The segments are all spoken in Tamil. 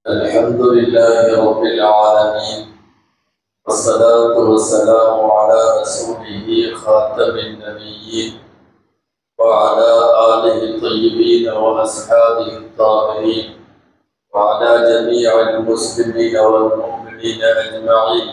الحمد لله رب العالمين والصلاة والسلام على رسوله خاتم النبيين وعلى آله الطيبين وأصحابه الطاهرين وعلى جميع المسلمين والمؤمنين أجمعين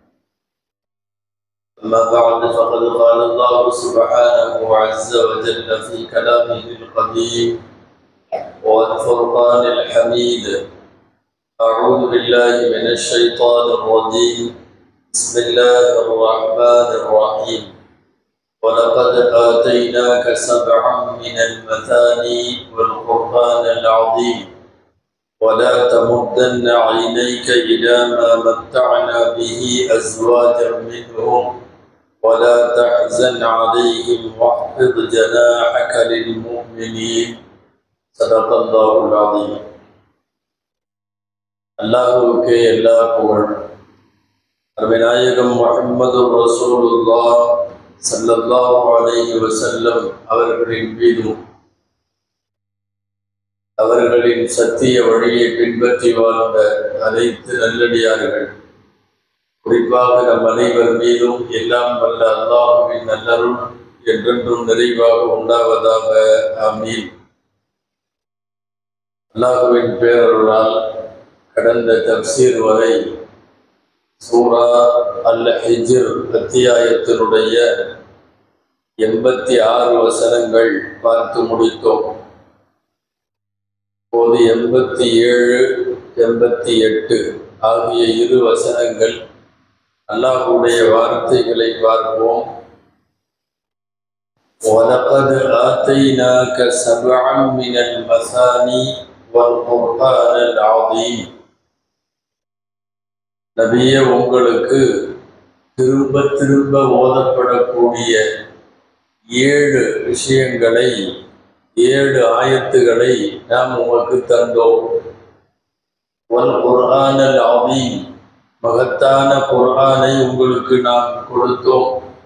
أما بعد فقد قال الله سبحانه عز وجل في كلامه القديم والفرقان الحميد أعوذ بالله من الشيطان الرجيم بسم الله الرحمن الرحيم ولقد آتيناك سبعا من المثاني والقرآن العظيم ولا تمدن عينيك إلى ما متعنا به أزواجا منهم ولا تحزن عليهم واحفظ جناحك للمؤمنين صدق الله العظيم அல்லாஹுவுக்கே எல்லா புகழ் அருமைநாயகம் முஹம்மது ரசூலுல்லா ஸல்லல்லாஹு அலைஹி வஸல்லம் அவர்களின் மீதும் அவர்களின் சத்திய வழியை பின்பற்றி வாழ்ந்த அனைத்து நல்லடியார்கள் குறிப்பாக நம் அனைவர் மீதும் எல்லாம் வல்ல அல்லாஹுவின் நல்லருள் என்றென்றும் நிறைவாக உண்டாவதாக ஆமீன் அல்லாஹுவின் பேரருளால் கடந்த தப்சீர் வரை சூரா அல் ஹிஜ்ர் அத்தியாயத்தினுடைய எண்பத்தி ஆறு வசனங்கள் பார்த்து முடித்தோம் இப்போது எண்பத்தி ஏழு எண்பத்தி எட்டு ஆகிய இரு வசனங்கள் அல்லாஹுடைய வார்த்தைகளை பார்ப்போம் وَلَقَدْ آتَيْنَاكَ سَبْعًا مِنَ الْمَثَانِي وَالْقُرْآنَ الْعَظِيمِ நபியே உங்களுக்கு திரும்ப திரும்ப ஓதப்படக்கூடிய ஏழு விஷயங்களை ஏழு ஆயத்துகளை நாம் உமக்கு தந்தோம் ஒல் குர்ஆனல் ஆதீம் மகத்தான குர்ஆனை உங்களுக்கு நாம் கொடுத்தோம்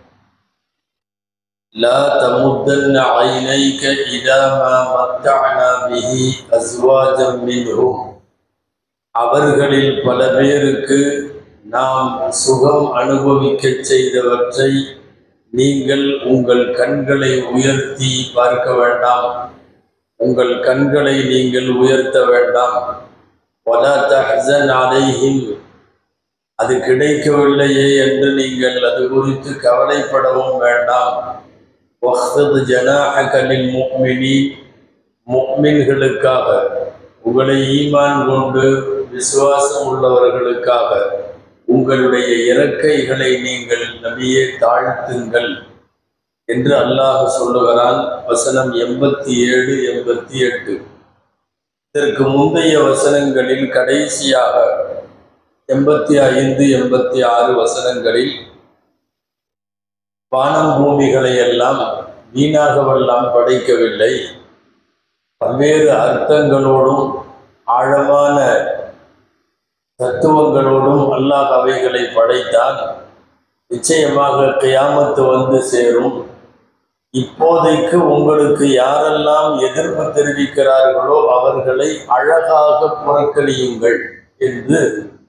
لا تمدن عينيك إلى ما متعنا به أزواجا منهم அவர்களில் பல பேருக்கு நாம் சுகம் அனுபவிக்க செய்தவற்றை நீங்கள் உங்கள் கண்களை உயர்த்தி பார்க்க வேண்டாம் உங்கள் கண்களை நீங்கள் உயர்த்த வேண்டாம் வலா தஹ்சன் அலைஹிம் அது கிடைக்கவில்லையே என்று நீங்கள் அது குறித்து கவலைப்படவும் வேண்டாம் வஹ்தது ஜனாஹகலில் முக்மினீன் முக்மின்களுக்காக உங்களை ஈமான் கொண்டு விசுவாசம் உள்ளவர்களுக்காக உங்களுடைய இறக்கைகளை நீங்கள் நபியே தாழ்த்துங்கள் என்று அல்லாஹ் சொல்லுகிறான் வசனம் எண்பத்தி ஏழு எண்பத்தி எட்டு இதற்கு முந்தைய வசனங்களில் கடைசியாக எண்பத்தி ஐந்து எண்பத்தி ஆறு வசனங்களில் வானம் பூமிகளை எல்லாம் வீணாகவெல்லாம் படைக்கவில்லை பல்வேறு அர்த்தங்களோடும் ஆழமான தத்துவங்களோடும் அல்லாஹ் அவைகளை படைத்தான் நிச்சயமாக கியாமத்து வந்து சேரும் இப்போதைக்கு உங்களுக்கு யாரெல்லாம் எதிர்ப்பு தெரிவிக்கிறார்களோ அவர்களை அழகாக புறக்கணியுங்கள் என்று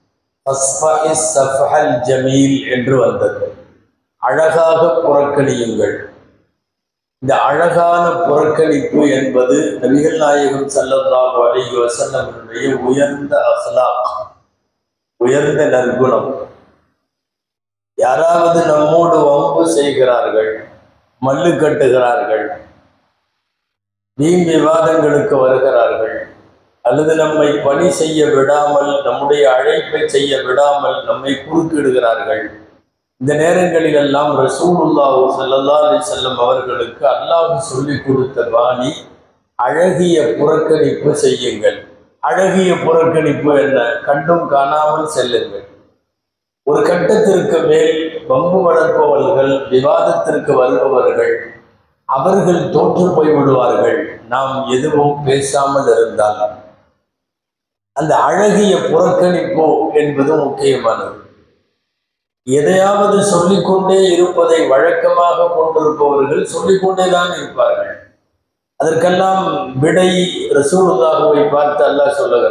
ஜமீல் என்று வந்தது அழகாக புறக்கணியுங்கள் இந்த அழகான புறக்கணிப்பு என்பது நபிகள் நாயகம் சல்லல்லாஹு அலைஹி வஸல்லமுடைய உயர்ந்த அஹ்லாக் உயர்ந்த நற்குணம் யாராவது நம்மோடு வம்பு செய்கிறார்கள் மல்லு கட்டுகிறார்கள் வீண் விவாதங்களுக்கு வருகிறார்கள் அல்லது நம்மை பணி செய்ய விடாமல் நம்முடைய அழைப்பை செய்ய விடாமல் நம்மை குறுக்கிடுகிறார்கள் இந்த நேரங்களில் எல்லாம் ரசூலுல்லாஹு சல்லல்லா அலி செல்லம் அவர்களுக்கு அல்லாஹ் சொல்லி கொடுத்த பாணி அழகிய புறக்கணிப்பு செய்யுங்கள் அழகிய புறக்கணிப்பு என்ன கண்டும் காணாமல் செல்லுங்கள் ஒரு கட்டத்திற்கு மேல் பம்பு வளர்ப்பவர்கள் விவாதத்திற்கு வருபவர்கள் அவர்கள் தோற்று போய் விடுவார்கள் நாம் எதுவும் பேசாமல் இருந்தால் அந்த அழகிய புறக்கணிப்பு என்பது முக்கியமானது எதையாவது சொல்லிக்கொண்டே இருப்பதை வழக்கமாக கொண்டிருப்பவர்கள் சொல்லிக்கொண்டே தான் இருப்பார்கள் அதற்கெல்லாம் விடை ரசூலுல்லாஹுவை பார்த்து அல்லாஹ் சொல்லுகிறான்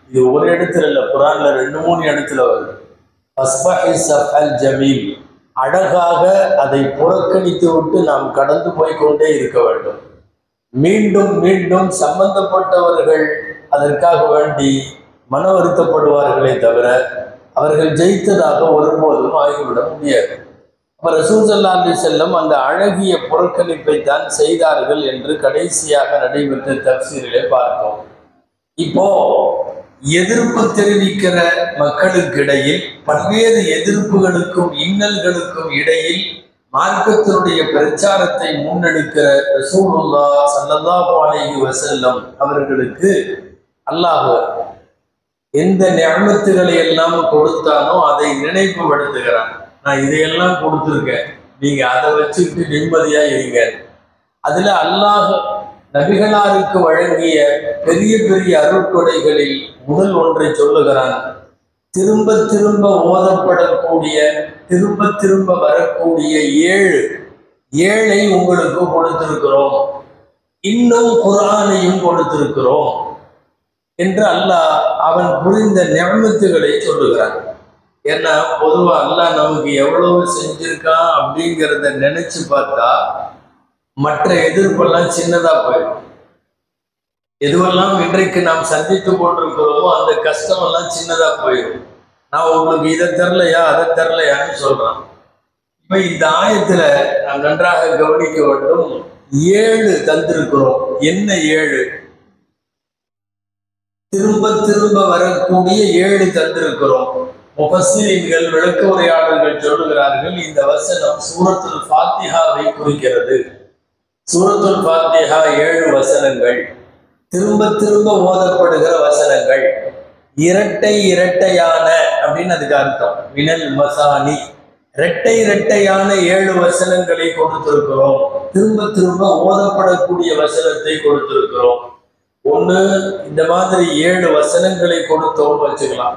இது ஒரு இடத்துல இல்லை குரான்ல ரெண்டு மூணு இடத்துல வருது அஸ்பஹி சஃபல் ஜமீல் அழகாக அதை புறக்கணித்து விட்டு நாம் கடந்து போய் கொண்டே இருக்க வேண்டும் மீண்டும் மீண்டும் சம்பந்தப்பட்டவர்கள் அதற்காக வேண்டி மன வருத்தப்படுவார்களே தவிர அவர்கள் ஜெயித்ததாக ஒருபோதும் ஆகிவிட முடியாது அப்ப ரசூல் சல்லா அலி செல்லம் அந்த அழகிய புறக்கணிப்பை தான் செய்தார்கள் என்று கடைசியாக நடைபெற்ற தப்சீரிலே பார்த்தோம் இப்போ எதிர்ப்பு தெரிவிக்கிற மக்களுக்கிடையில் பல்வேறு எதிர்ப்புகளுக்கும் இன்னல்களுக்கும் இடையில் மார்க்கத்தினுடைய பிரச்சாரத்தை முன்னெடுக்கிற ரசூலுல்லா சல்லல்லாஹு அலைஹி வஸல்லம் அவர்களுக்கு அல்லாஹ் எந்த ஞாபகத்துகளை எல்லாம் கொடுத்தானோ அதை நினைப்புபடுத்துகிறான் நான் இதையெல்லாம் கொடுத்துருக்கேன் நீங்க அதை வச்சுக்கிட்டு நிம்மதியா இருங்க அதுல அல்லாஹ் நபிகளாருக்கு வழங்கிய பெரிய பெரிய அருட்கொடைகளில் முதல் ஒன்றை சொல்லுகிறான் திரும்ப திரும்ப ஓதப்படக்கூடிய திரும்ப திரும்ப வரக்கூடிய ஏழு ஏழை உங்களுக்கு கொடுத்திருக்கிறோம் இன்னும் குரானையும் கொடுத்திருக்கிறோம் என்று அல்லாஹ் அவன் புரிந்த ஞாபகத்துகளை சொல்லுகிறான் ஏன்னா பொதுவா அல்லாஹ் நமக்கு எவ்வளவு செஞ்சிருக்கான் அப்படிங்கிறத நினைச்சு பார்த்தா மற்ற எதிர்ப்பெல்லாம் சின்னதா போயிடும் எதுவெல்லாம் இன்றைக்கு நாம் சந்தித்து கொண்டிருக்கிறோமோ அந்த கஷ்டம் எல்லாம் சின்னதா போயிடும் நான் உங்களுக்கு இதை தரலையா அதை தரலையான்னு சொல்றான் இப்ப இந்த ஆயத்துல நாம் நன்றாக கவனிக்க வேண்டும் ஏழு தந்திருக்கிறோம் என்ன ஏழு திரும்ப திரும்ப வரக்கூடிய ஏழு தந்திருக்கிறோம் முபஸ்ஸிரீன்கள் விளக்க உரையாடல்கள் சொல்லுகிறார்கள் இந்த வசனம் சூரத்துல் ஃபாத்திஹாவை குறிக்கிறது சூரத்துல் ஃபாத்திஹா ஏழு வசனங்கள் திரும்ப திரும்ப ஓதப்படுகிற வசனங்கள் இரட்டை இரட்டையான அப்படின்னு அதுக்கு அர்த்தம் வினல் மசானி இரட்டை இரட்டையான ஏழு வசனங்களை கொடுத்திருக்கிறோம் திரும்ப திரும்ப ஓதப்படக்கூடிய வசனத்தை கொடுத்திருக்கிறோம் ஒண்ணு இந்த மாதிரி ஏழு வசனங்களை கொடுத்தோம்னு வச்சுக்கலாம்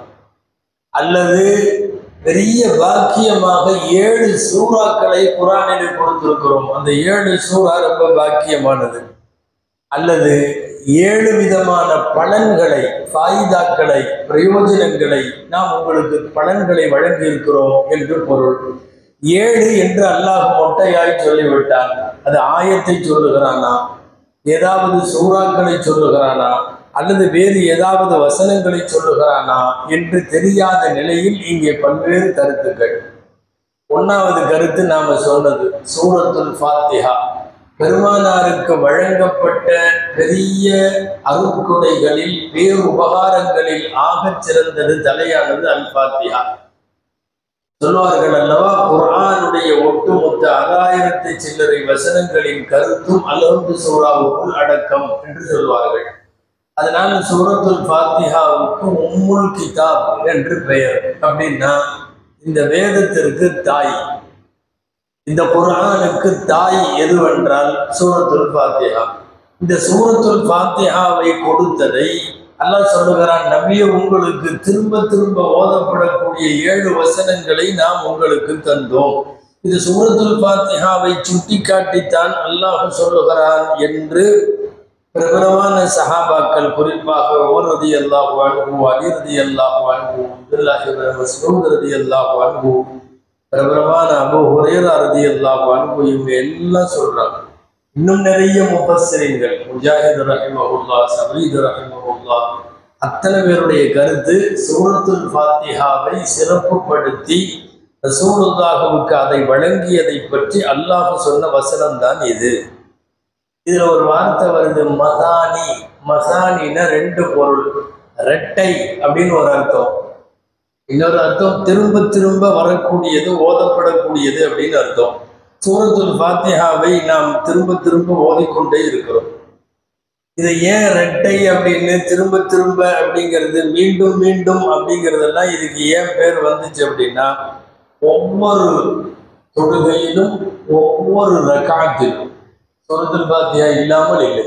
அல்லது பெரிய பாக்கியமாக ஏழு சூறாக்களை குரானில் கொடுத்திருக்கிறோம் அந்த ஏழு சூறா ரொம்ப பாக்கியமானது அல்லது ஏழு விதமான பலன்களை ஃபாயிதாக்களை பிரயோஜனங்களை நாம் உங்களுக்கு பலன்களை வழங்கி இருக்கிறோம் என்று பொருள் ஏழு என்று அல்லாஹ் மொட்டையாய் சொல்லிவிட்டான் அது ஆயத்தை சொல்லுகிறானா ஏதாவது சூறாக்களை சொல்லுகிறானா அல்லது வேறு ஏதாவது வசனங்களை சொல்லுகிறானா என்று தெரியாத நிலையில் இங்கே பல்வேறு கருத்துக்கள் ஒன்னாவது கருத்து நாம சொன்னது சூரத்துல் ஃபாத்திஹா பெருமானாருக்கு வழங்கப்பட்ட பெரிய அருட்கொடைகளில் பேர் உபகாரங்களில் ஆகச் சிறந்தது தலையானது அல் ஃபாத்திஹா சொல்வார்கள் அல்லவா குர்ஆனுடைய ஒட்டுமொத்த ஆறாயிரத்தி சில்லறை வசனங்களின் கருத்தும் அலர்ந்து சூறாவுக்குள் அடக்கம் என்று சொல்வார்கள் அதனால சூரத்துல் ஃபாத்திஹாவுக்கு உம்முல் கிதாப் என்று பெயர் அப்படின்னா இந்த வேதத்திற்கு தாய் இந்த குர்ஆனுக்கு தாய் எதுவென்றால் சூரத்துல் ஃபாத்திஹா இந்த சூரத்துல் ஃபாத்திஹாவை கொடுத்ததை அல்லாஹ் சொல்லுகிறான் நபிய உங்களுக்கு திரும்ப திரும்ப ஓதப்படக்கூடிய ஏழு வசனங்களை நாம் உங்களுக்கு தந்தோம் இது சூரத்துல் ஃபாத்திஹாவை சுட்டிக்காட்டித்தான் அல்லாஹ் சொல்லுகிறான் என்று பிரபலமான சஹாபாக்கள் குறிப்பாக உமர் ரதி அல்லாஹ் வாழ்வு அலி ரதி அல்லாஹ் வாழ்வு அப்துல்லாஹி மஸ்ரூத் ரதி அல்லாஹ் வாழ்வு பிரபலமான அபு ஹுரேரா ரதி அல்லாஹ் வாழ்வு இவங்க எல்லாம் சொல்றாங்க இன்னும் நிறைய முபஸ்ஸரீன்கள் முஜாஹித் ரஹிமஹுல்லா சபீத் ரஹிமஹுல்லா அத்தனை பேருடைய கருத்து சூரத்துல் ஃபாத்திஹாவை சிறப்புப்படுத்தி ரசூலுல்லாஹுவுக்கு அதை வழங்கியதை பற்றி அல்லாஹ் சொன்ன வசனம் தான் இது இதுல ஒரு வார்த்தை வருது மசானி மசானின்னா ரெண்டு பொருள் ரெட்டை அப்படின்னு ஒரு அர்த்தம் இன்னொரு அர்த்தம் திரும்ப திரும்ப வரக்கூடியது ஓதப்படக்கூடியது அப்படின்னு அர்த்தம் சூரத்துல் ஃபாத்திஹாவை நாம் திரும்ப திரும்ப ஓதிக்கொண்டே இருக்கிறோம் இதை ஏன் ரெட்டை அப்படின்னு திரும்ப திரும்ப அப்படிங்கிறது மீண்டும் மீண்டும் அப்படிங்கிறதெல்லாம் இதுக்கு ஏன் பேர் வந்துச்சு அப்படின்னா ஒவ்வொரு தொழுகையிலும் ஒவ்வொரு ரகாத்திலும் சூரத்துல் ஃபாத்திஹா இல்லாமல் இல்லை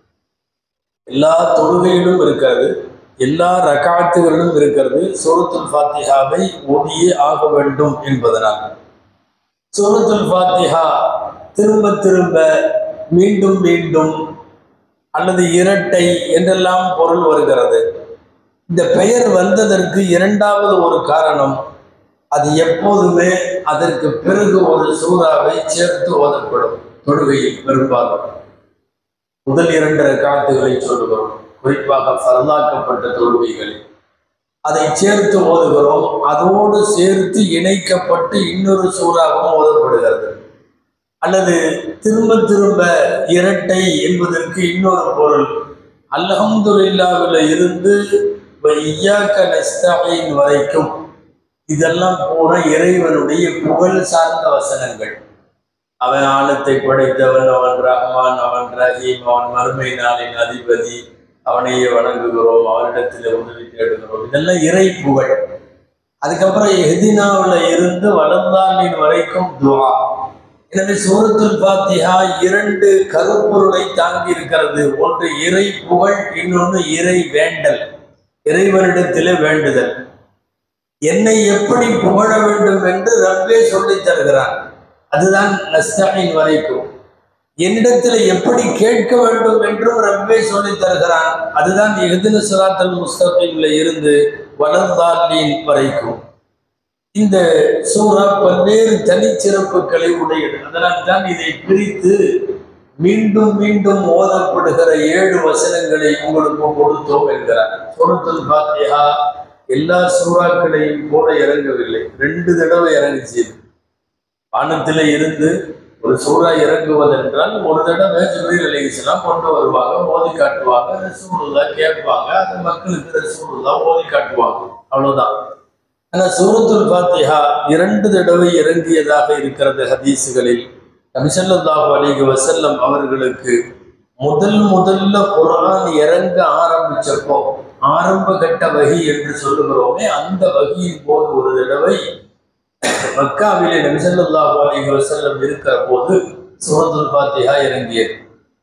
எல்லா தொழுகையிலும் இருக்காது எல்லா ரகாத்துகளிலும் இருக்கிறது சூரத்துல் ஃபாத்திஹாவை ஓதியே ஆக வேண்டும் என்பதனால் சூரத்துல் ஃபாத்திஹா திரும்ப திரும்ப மீண்டும் மீண்டும் அல்லது இரட்டை என்றெல்லாம் பொருள் வருகிறது இந்த பெயர் வந்ததற்கு இரண்டாவது ஒரு காரணம் அது எப்போதுமே அதற்கு பிறகு ஒரு சூறாவை சேர்த்து ஓதப்படும் தொழுகையில் பெரும்பாலும் முதல் இரண்டு காலத்துகளை சொல்லுகிறோம் குறிப்பாக பரதாக்கப்பட்ட தொழுகைகளில் அதை சேர்த்து ஓதுகிறோம் அதோடு சேர்த்து இணைக்கப்பட்டு இன்னொரு சூறாவும் ஓதப்படுகிறது அல்லது திரும்ப திரும்ப இரட்டை என்பதற்கு இன்னொரு பொருள் அல்ஹம்துலில்லாவில் இருந்து ஐயாக்க நஸ்தாயின் வரைக்கும் இதெல்லாம் பூரா இறைவனுடைய புகழ் சார்ந்த வசனங்கள் அவன் ஆழத்தை படைத்தவன் அவன் ரஹ்மான் அவன் ரஹீம் அவன் மறுமை நாளின் அதிபதி அவனையே வணங்குகிறோம் அவனிடத்தில் உதவி தேடுகிறோம் இதெல்லாம் இறை புகழ் அதுக்கப்புறம் எதினாவில் இருந்து வளர்ந்தாலின் வரைக்கும் துவா எனவே சூரத்துல் பாத்திஹா இரண்டு கருப்பொருளை தாங்கி இருக்கிறது ஒன்று இறை புகழ் இன்னொன்று இறை வேண்டல் இறைவனிடத்திலே வேண்டுதல் என்னை எப்படி புகழ வேண்டும் என்று ரப்பே சொல்லித் தருகிறான் அதுதான் நஸ்தாயின் வரைக்கும் என்னிடத்தில் எப்படி கேட்க வேண்டும் என்றும் ரப்பே சொல்லித் தருகிறான் அதுதான் எதின சுராத்தல் முஸ்தபின்ல இருந்து வளர்ந்தாலின் வரைக்கும் இந்த சூறா பல்வேறு தனிச்சிறப்புகளை உடையது அதனால் தான் இதை பிரித்து மீண்டும் மீண்டும் ஓதப்படுகிற ஏழு வசனங்களை உங்களுக்கு கொடுத்தோம் என்கிறார் சூரத்துல் பாத்தியா எல்லா சூறாக்களையும் போல இறங்கவில்லை ரெண்டு தடவை இறங்குச்சு வானத்திலே இருந்து ஒரு சூறா இறங்குவதென்றால் ஒரு தடவை ஜிப்ரீல் அலைஹிஸ்ஸலாம் கொண்டு வருவாங்க ஓதி காட்டுவாங்க ரசூலுல்லா கேட்பாங்க அது மக்களுக்கு ரசூலுல்லா ஓதி காட்டுவாங்க அவ்வளவுதான் ஆனா சூரத்துல் ஃபாத்திஹா இரண்டு தடவை இறங்கியதாக இருக்கிறது ஹதீஸுகளில் நபிசல்லாஹு அலைஹி வஸல்லம் அவர்களுக்கு முதல் முதல்ல குர்ஆன் இறங்க ஆரம்பிச்சப்போ ஆரம்ப கட்ட வகி என்று சொல்லுகிறோமே அந்த வகியின் போது ஒரு தடவை மக்காவிலே நபிசல்லாஹு அலைஹி வஸல்லம் இருக்கிற போது சூரத்துல் ஃபாத்திஹா இறங்கியது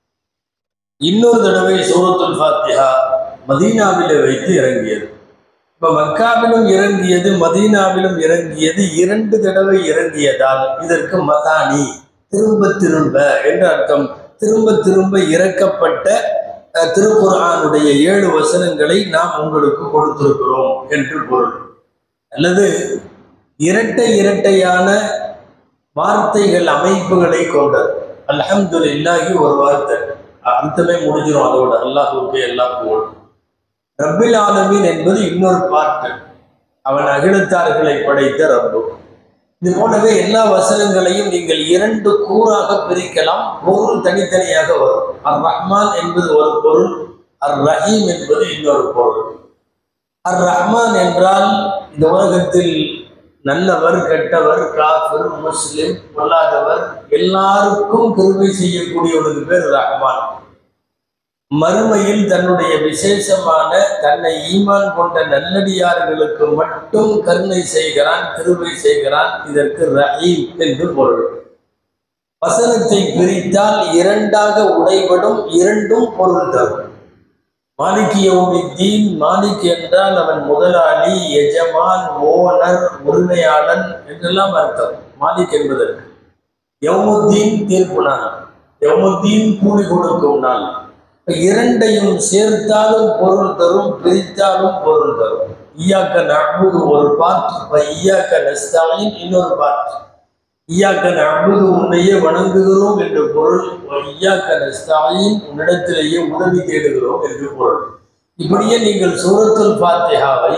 இன்னொரு தடவை சூரத்துல் ஃபாத்திஹா மதீனாவிலே வைத்து இறங்கியது இப்ப மக்காவிலும் இறங்கியது மதீனாவிலும் இறங்கியது இரண்டு தடவை இறங்கியதால் இதற்கு மதானி திரும்ப திரும்ப என்ற அர்த்தம் திரும்ப திரும்ப இறக்கப்பட்ட அஹ், திருக்குர்ஆனுடைய ஏழு வசனங்களை நாம் உங்களுக்கு கொடுத்திருக்கிறோம் என்று பொருள் அல்லது இரட்டை இரட்டையான வார்த்தைகள் அமைப்புகளை கொண்டது அல்ஹம்துலில்லாஹி ஒரு வார்த்தை அர்த்தமே முடிஞ்சிடும் அதோட அல்லாஹுக்கு எல்லா புகழும் ரப்பில் ஆலமீன் என்பது இன்னொரு பாட்டு அவன் அகிலத்தார்களை படைத்த ரப்பு இது போலவே எல்லா வசனங்களையும் நீங்கள் இரண்டு கூறாக பிரிக்கலாம் பொருள் தனித்தனியாக வரும் அர் ரஹ்மான் என்பது ஒரு பொருள் அர் ரஹீம் என்பது இன்னொரு பொருள் அர் ரஹ்மான் என்றால் இந்த உலகத்தில் நல்லவர் கெட்டவர் காஃபிர் முஸ்லிம் பொல்லாதவர் எல்லாருக்கும் கிருபை செய்யக்கூடியவனுக்கு பேர் ரஹ்மான் மறுமையில் தன்னுடைய விசேஷமான தன்னை ஈமான் கொண்ட நல்லடியார்களுக்கு மட்டும் கருணை செய்கிறான் கிருபை செய்கிறான் இதற்கு ரஹீம் என்று பொருள் வசனத்தை பிரித்தால் இரண்டாக உடைபடும் இரண்டும் பொருள் தரும் மாலிகியவுமித்தீன் மாலிக் என்றால் அவன் முதலாளி எஜமான் ஓனர் உரிமையாளன் என்றெல்லாம் அர்த்தம் மாலிக் என்பதற்கு யவுமுத்தீன் தீர்ப்பு நாள் யவுமுத்தீன் கூலி கொடுக்கும் நாள் இப்ப இரண்டையும் சேர்த்தாலும் பொருள் தரும் பிரித்தாலும் பொருள் தரும் ஈயாக்க நட்புது ஒரு பார்ட் இப்ப ஈயாக்க நஸ்தாயின் இன்னொரு பார்ட் ஈயாக்க நட்புது உன்னையே வணங்குகிறோம் என்று பொருள் ஈயாக்க நஸ்தாயின் உன்னிடத்திலேயே உதவி தேடுகிறோம் என்று பொருள் இப்படியே நீங்கள் சூரத்துல் ஃபாத்திஹாவை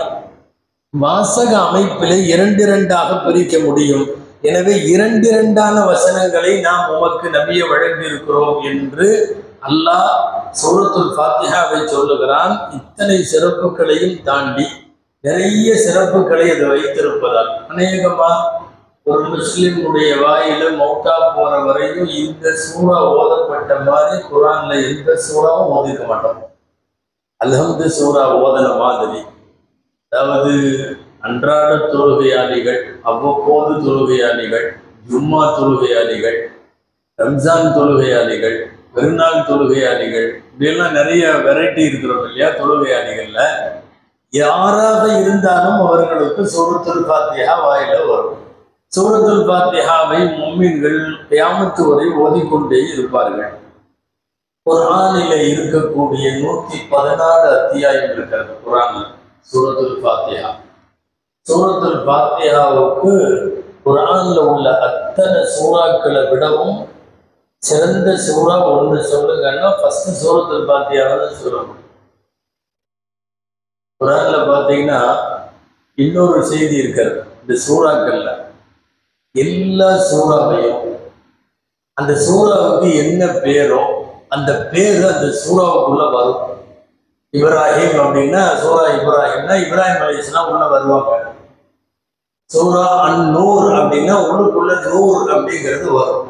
வாசக அமைப்பிலே இரண்டிரண்டாக பிரிக்க முடியும் எனவே இரண்டிரண்டான வசனங்களை நாம் உமக்கு நபிய வழங்கியிருக்கிறோம் என்று அல்லாஹ் சூரத்துல் ஃபாத்திஹாவை சொல்லுகிறான் இத்தனை சிறப்புகளையும் தாண்டி நிறைய சிறப்புகளை அது வைத்திருப்பதால் அநேகமா ஒரு முஸ்லிமுடைய வாயில மௌத்தா போற வரையும் இந்த சூறா ஓதப்பட்ட மாதிரி குரான்ல எந்த சூறாவும் ஓதிக்க மாட்டோம் அல்ஹம்து சூறா ஓதன மாதிரி அதாவது அன்றாட தொழுகையாளிகள் அவ்வப்போது தொழுகையாளிகள் ஜும்மா தொழுகையாளிகள் ரம்ஜான் தொழுகையாளிகள் பெருநாள் தொழுகையாளிகள் இப்படியெல்லாம் நிறைய வெரைட்டி இருக்கிறோம் இல்லையா தொழுகையாளிகள்ல யாராக இருந்தாலும் அவர்களுக்கு சூரத்துல் ஃபாத்திஹா வாயில வரும் சூரத்துல் ஃபாத்திஹாவை மும்மின்கள் கியாமத்து வரை ஓதிக்கொண்டே இருப்பார்கள் குர்ஆனில இருக்கக்கூடிய நூத்தி பதினாறு அத்தியாயம் இருக்கிறது குர்ஆன்ல சூரத்துல் ஃபாத்திஹா சூரத்துல் ஃபாத்திஹாவுக்கு குரான்ல உள்ள அத்தனை சூறாக்களை விடவும் சிறந்த சூறா ஒன்று சொல்லுங்கன்னா ஃபர்ஸ்ட் சூரத்துல் ஃபாத்திஹா தான் சொல்லணும் குரான்ல பார்த்தீங்கன்னா இன்னொரு செய்தி இருக்கிறது இந்த சூறாக்கள்ல எல்லா சூறாவையும் அந்த சூறாவுக்கு என்ன பேரோ அந்த பேரு அந்த சூறாவுக்குள்ள வரும் இப்ராஹிம் அப்படின்னா சூரா இப்ராஹிம்னா இப்ராஹிம் அலிஸ்லாம் உள்ள வருவாங்க சூரா அன் நூர் அப்படின்னா உள்ளுக்குள்ள நூர் அப்படிங்கிறது வரும்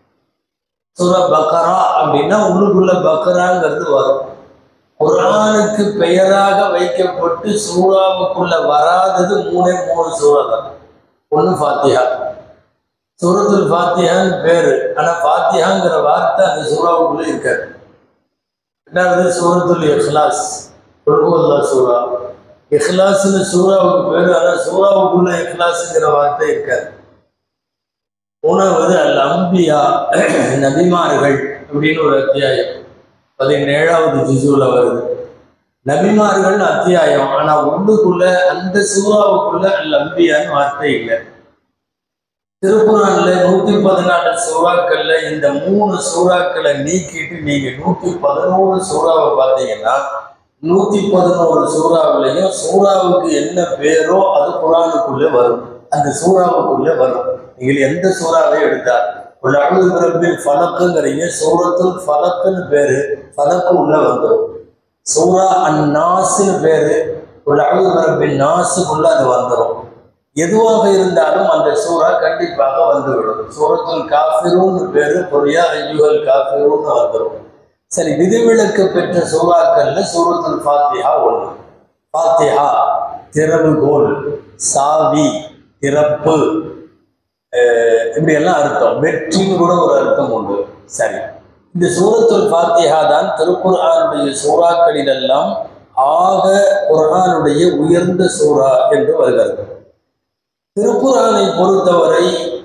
சூரா பக்கரா அப்படின்னா உள்ளுக்குள்ள பக்கராங்கிறது வரும் குரானுக்கு பெயராக வைக்கப்பட்டு சூறாவுக்குள்ள வராதது மூணே மூணு சூறா தான் ஒன்று ஃபாத்திஹா சூரத்துல் ஃபாத்திஹான்னு பேரு ஆனா ஃபாத்திஹாங்கிற வார்த்தை அந்த சூறாவுக்குள்ள இருக்காது ரெண்டாவது சூரத்துல் இஹ்லாஸ் குல்குல்லா சூரா இஹ்லாஸ்னு சூறாவுக்கு பேரு ஆனா சூறாவுக்குள்ள இஹ்லாஸ்ங்கிற வார்த்தை இருக்காது மூணாவது அல் அம்பியா நபிமார்கள் அப்படின்னு ஒரு அத்தியாயம் பதினேழாவது ஜிசுல வருது நபிமார்கள் அத்தியாயம் ஆனா உள்ளுக்குள்ள அந்த சூறாவுக்குள்ள அல் அம்பியான்னு வார்த்தை இல்லை திருக்குறான்ல நூத்தி பதினாலு சூறாக்கள்ல இந்த மூணு சூறாக்களை நீக்கிட்டு நீங்க நூத்தி பதினோரு சூறாவை பார்த்தீங்கன்னா நூத்தி பதினோரு சூறாவிலையும் சூறாவுக்கு என்ன பேரோ அது குரானுக்குள்ளே வரும் அந்த சூறாவுக்குள்ளே வரும் நீங்கள் எந்த சூறாவை எடுத்தால் ஒரு அழுது பிறப்பில் ஃபலக்குங்கிறீங்க சூரத்துல் ஃபலக்குன்னு பேரு ஃபலக்கு உள்ள வந்துடும் சூரா அன் நாசுன்னு பேரு ஒரு அழுது பிறப்பில் நாசுக்குள்ள அது வந்துடும் எதுவாக இருந்தாலும் அந்த சூறா கண்டிப்பாக வந்துவிடும் சூரத்துல் காஃபிரூன்னு பேரு பொரியா ஐயுகல் காஃபிரூன்னு வந்துடும் சரி விதிவிலக்கு பெற்ற சூறாக்கள்ல சூரத்துல் ஃபாத்திஹா ஒன்று ஃபாத்திஹா திறவுகோல் சாவி திறப்பு அஹ் இப்படி எல்லாம் அர்த்தம் வெற்றின்னு கூட ஒரு அர்த்தம் உண்டு சரி இந்த சூரத்துல் ஃபாத்திஹா தான் திருக்குர்ஆனுடைய சூறாக்களிலெல்லாம் ஆக குர்ஆனுடைய உயர்ந்த சூறா என்று வருகிறது திருக்குறானை பொறுத்தவரை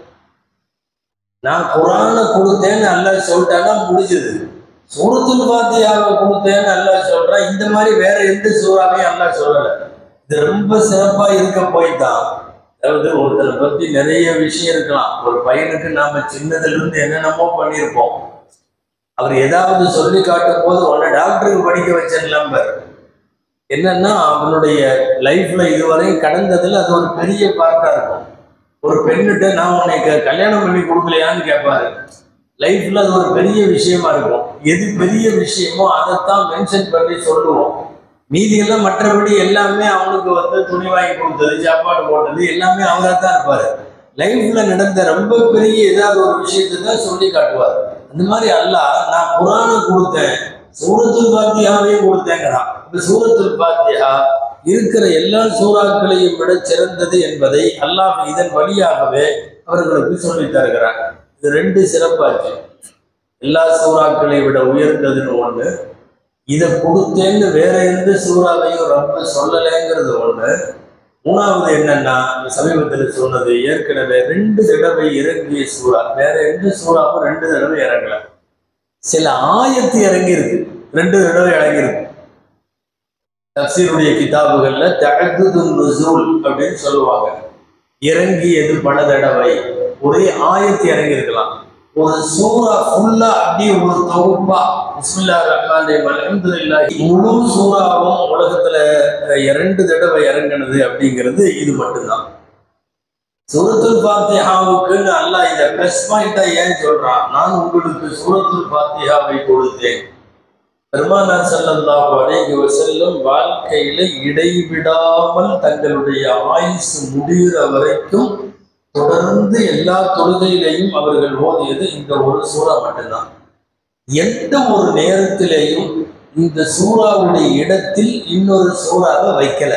நான் குரானை கொடுத்தேன்னு அல்லாஹ் சொல்லிட்டானா முடிஞ்சது சூரத்துல் ஃபாத்தியாவை கொடுத்தேன்னு அல்லாஹ் சொல்றான் இந்த மாதிரி வேற எந்த சூறாவையும் அல்லாஹ் சொல்லலை இது ரொம்ப சிறப்பா இருக்க போய் தான் அதாவது ஒருத்தரை பத்தி நிறைய விஷயம் இருக்கலாம் ஒரு பையனுக்கு நாம சின்னதுல இருந்து என்னென்னமோ பண்ணியிருப்போம் அவர் ஏதாவது சொல்லி காட்டும் போது உன்னை டாக்டருக்கு படிக்க வச்சிடலாம் பாரு என்னன்னா அவனுடைய லைஃப்ல இதுவரையும் கடந்ததுல அது ஒரு பெரிய பார்ட்டா இருக்கும் ஒரு பெண்ணுகிட்ட நான் உன்னை க- கல்யாணம் பண்ணி கொடுக்கலையான்னு கேட்பாரு லைஃப்ல அது ஒரு பெரிய விஷயமா இருக்கும் எது பெரிய விஷயமோ அதைத்தான் மென்ஷன் பண்ணி சொல்லுவோம் மீதி எல்லாம் மற்றபடி எல்லாமே அவனுக்கு வந்து துணி வாங்கி கொடுத்தது சாப்பாடு போட்டது எல்லாமே அவராக தான் இருப்பாரு லைஃப்ல நடந்த ரொம்ப பெரிய ஏதாவது ஒரு விஷயத்தை தான் சொல்லி காட்டுவார் அந்த மாதிரி அல்லாஹ் நான் குரானை கொடுத்தேன் சூரத்துல் பாத்தியாவே கொடுத்தேங்கிறான் இப்ப சூரத்துல் பாத்தியா இருக்கிற எல்லா சூறாக்களையும் விட சிறந்தது என்பதை அல்லாஹ் இதன் வழியாகவே அவர்களுக்கு சொல்லித் தருகிறான் இது ரெண்டு சிறப்பாச்சு எல்லா சூறாக்களை விட உயர்ந்ததுன்னு ஒண்ணு இதை கொடுத்தேன்னு வேற எந்த சூறாவையும் ரொம்ப சொல்லலைங்கிறது ஒண்ணு மூணாவது என்னன்னா இந்த சமீபத்தில் சொன்னது ஏற்கனவே ரெண்டு தடவை இறங்கிய சூறா வேற எந்த சூறாவும் ரெண்டு தடவை இறங்கல சில ஆயத்து இறங்கி இருக்கு ரெண்டு தடவை இறங்கி இருக்கு தப்சீருடைய கிதாபுகள்ல தஅத்துது நுசூல் அப்படின்னு சொல்லுவாங்க இறங்கியது பல தடவை ஒரே ஆயத்து இறங்கி இருக்கலாம் ஒரு சூறா ஃபுல்லா அப்படியே ஒரு தொகுப்பா பிஸ்மில்லா ரஹ்மான் ரஹீம் அல்ஹம்துலில்லாஹ் முழு சூறாவும் உலகத்துல அஹ், இரண்டு தடவை இறங்கினது அப்படிங்கிறது இது மட்டும்தான் சூரத்துல் ஃபாத்திஹாவுக்குன்னு அல்லாஹ் இதை ப்ளஸ் பாயிண்டா ஏன் சொல்றான் நான் உங்களுக்கு சூரத்துல் ஃபாத்திஹாவை கொடுத்தேன் பெருமானார் ஸல்லல்லாஹு அலைஹி வஸல்லம் வாழ்க்கையில இடைவிடாமல் தங்களுடைய ஆயுசு முடிகிற வரைக்கும் தொடர்ந்து எல்லா தொழுகையிலையும் அவர்கள் ஓதியது இந்த ஒரு சூறா மட்டும்தான் எந்த ஒரு நேரத்திலேயும் இந்த சூறாவுடைய இடத்தில் இன்னொரு சூறாவை வைக்கல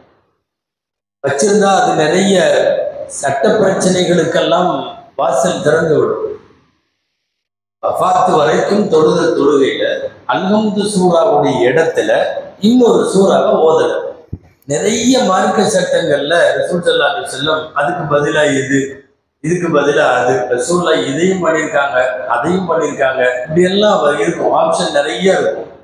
வச்சிருந்தா அது நிறைய சட்ட பிரச்சனைகளுக்கெல்லாம் வாசல் திறந்து விடும் வஃபாத்து வரைக்கும் தொழுத தொழுகையில அல்ஹம்து சூறாவுடைய இடத்துல இன்னொரு சூறாவை ஓதல நிறைய மார்க்க சட்டங்கள்ல ரசூல் ஸல்லல்லாஹு அலைஹி வஸல்லம் அதுக்கு பதிலா இது இதுக்கு பதிலா அது ரசூல்லா இதையும் பண்ணியிருக்காங்க அதையும் பண்ணியிருக்காங்க இப்படி எல்லாம் வ- இருக்கும் ஆப்ஷன் நிறைய இருக்கும்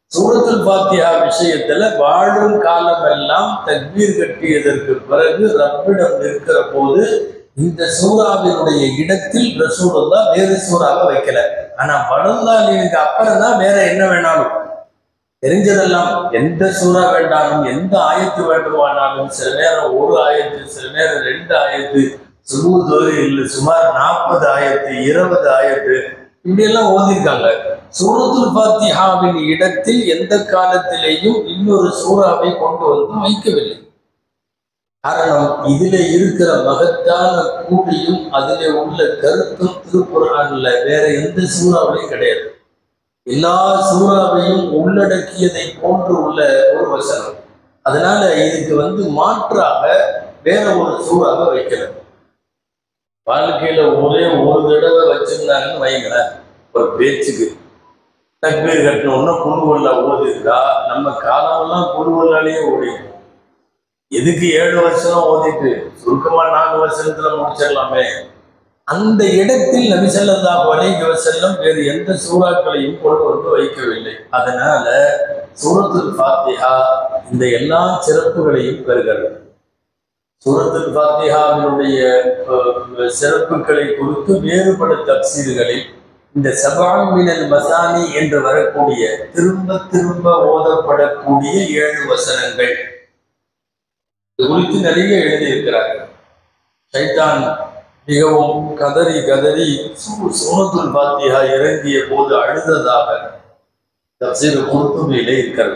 சூரத்துல் ஃபாத்திஹா விஷயத்துல வாழும் காலம் எல்லாம் தக்பீர் கட்டியதற்கு பிறகு ரப்பிடம் இருக்கிற போது இந்த சூறாவினுடைய இடத்தில் ரசூலுல்லா வேறு சூறாவை வைக்கல ஆனா வளர்ந்தாலினுக்கு அப்புறம் தான் வேற என்ன வேணாலும் தெரிஞ்சதெல்லாம் எந்த சூறா வேண்டாலும் எந்த ஆயத்து வேண்டுமானாலும் சில நேரம் ஒரு ஆயத்து சில நேரம் ரெண்டு ஆயத்து சுமூது இல்லை சுமார் நாற்பது ஆயத்து இருபது ஆயத்து இப்படி எல்லாம் ஓதிருக்காங்க சூரத்துல் ஃபாத்திஹாவின் இடத்தில் எந்த காலத்திலேயும் இன்னொரு சூறாவை கொண்டு வந்து வைக்கவில்லை காரணம் இதுல இருக்கிற மகத்தான கூடியும் அதிலே உள்ள கருத்தும் திருக்குறான்ல வேற எந்த சூறாவிலையும் கிடையாது எல்லா சூறாவையும் உள்ளடக்கியதை போன்று உள்ள ஒரு வசனம் அதனால இதுக்கு வந்து மாற்றாக வேற ஒரு சூறாவை வைக்கல வாழ்க்கையில ஒரே ஒரு தடவை வச்சிருந்தாங்கன்னு வைங்களேன் ஒரு பேச்சுக்கு தக்பீர் கட்டணும்னா குழுவல்ல ஓதிருந்தா நம்ம காலமெல்லாம் குழுவல்லாலேயே ஓடிடும் எதுக்கு ஏழு வருஷம் ஓதிட்டு சுருக்கமா நாலு வருஷத்துல முடிச்சிடலாமே அந்த இடத்தில் நபிசல்லா வலைக்கு வசல்லம் வேறு எந்த சூறாக்களையும் கொண்டு வந்து வைக்கவில்லை அதனால சூரத்துல் ஃபாத்திஹா இந்த எல்லா சிறப்புகளையும் பெறுகிறது சூரத்துல் ஃபாத்திஹாவினுடைய அஹ், சிறப்புகளை குறித்து வேறுபட தப்சீல்களில் இந்த சபான் மினல் மசானி என்று வரக்கூடிய திரும்ப திரும்ப ஓதப்படக்கூடிய ஏழு வசனங்கள் இது குறித்து நிறைய எழுதியிருக்கிறார்கள் சைத்தான் மிகவும் கதறி கதறி சூ- சூரத்துல் பாத்தியா இறங்கிய போது அழுததாக தப்சீர் குர்துபியிலே இருக்கிறது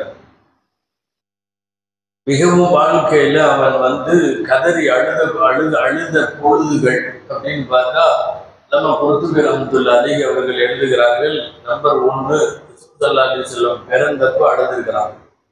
மிகவும் வாழ்க்கையில அவன் வந்து கதறி அழுத அழுத அழுத பொழுதுகள் அப்படின்னு பார்த்தா நம்ம குர்துபி ரஹமத்துல்லா அலி அவர்கள் எழுதுகிறார்கள் நம்பர் ஒன்று சுத்தல்லா அலி செல்லம் பிறந்தப்ப அழுதுகிறான்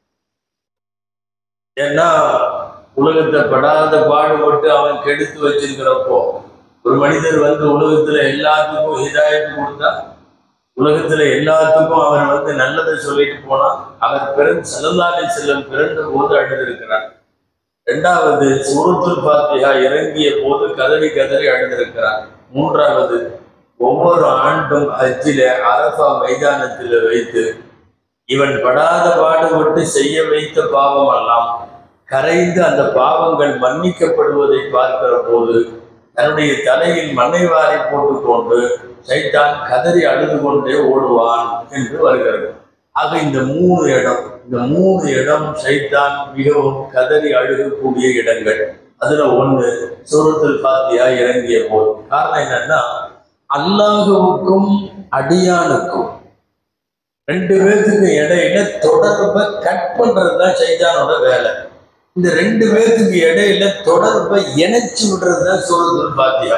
ஏன்னா உலகத்தை படாத பாடுபட்டு அவன் கெடுத்து வச்சிருக்கிறப்போ ஒரு மனிதர் வந்து உலகத்துல எல்லாத்துக்கும் ஹிதாயத்து கொடுத்தா உலகத்துல எல்லாத்துக்கும் அவர் வந்து நல்லதை சொல்லிட்டு போனா அவர் பிறந்த சல்லல்லாஹு செல்லம் பிறந்த போது அழுதிருக்கிறார் இரண்டாவது சூரத்துல் ஃபாத்திஹா இறங்கிய போது கதறி கதறி அழுதிருக்கிறார் மூன்றாவது ஒவ்வொரு ஆண்டும் ஹஜ்ஜில அரஃபா மைதானத்தில் வைத்து இவன் படாத பாடுபட்டு செய்ய வைத்த பாவம் எல்லாம் கரைந்து அந்த பாவங்கள் மன்னிக்கப்படுவதை பார்க்கிற போது தன்னுடைய தலையில் மண்ணை வாரி போட்டுக்கொண்டு சைத்தான் கதறி அழுது கொண்டே ஓடுவான் என்று வருகிறது ஆக இந்த மூணு இடம் இந்த மூணு இடம் சைத்தான் மிகவும் கதறி அழுகக்கூடிய இடங்கள் அதுல ஒண்ணு சூரத்துல் பாத்தியா இறங்கிய போது காரணம் என்னன்னா அல்லாஹுவுக்கும் அடியானுக்கும் ரெண்டு பேர்த்துக்கு இடையில தொடர்பை கட் பண்றது தான் சைத்தானோட வேலை இந்த ரெண்டு பேர்த்துக்கு இடையில தொடர்பை இணைச்சு விடுறது தான் சூரத்துல் பாத்தியா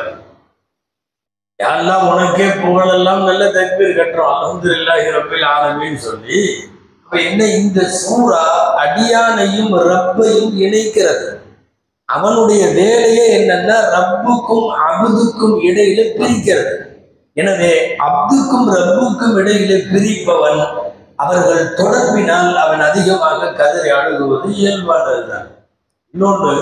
யாரெல்லாம் உனக்கே புகழெல்லாம் நல்ல தக்பீர் கட்டுறோம் அல்ஹம்துலில்லாஹி ரப்பில் ஆலமீன் சொல்லி அப்ப என்ன இந்த சூறா அடியானையும் ரப்பையும் இணைக்கிறது அவனுடைய வேலையே என்னன்னா ரப்புக்கும் அபுதுக்கும் இடையில பிரிக்கிறது எனவே அப்துக்கும் ரப்புக்கும் இடையில பிரிப்பவன் அவர்கள் தொடர்பினால் அவன் அதிகமாக கதறி அழுகுவது இயல்பானதுதான் இன்னொன்று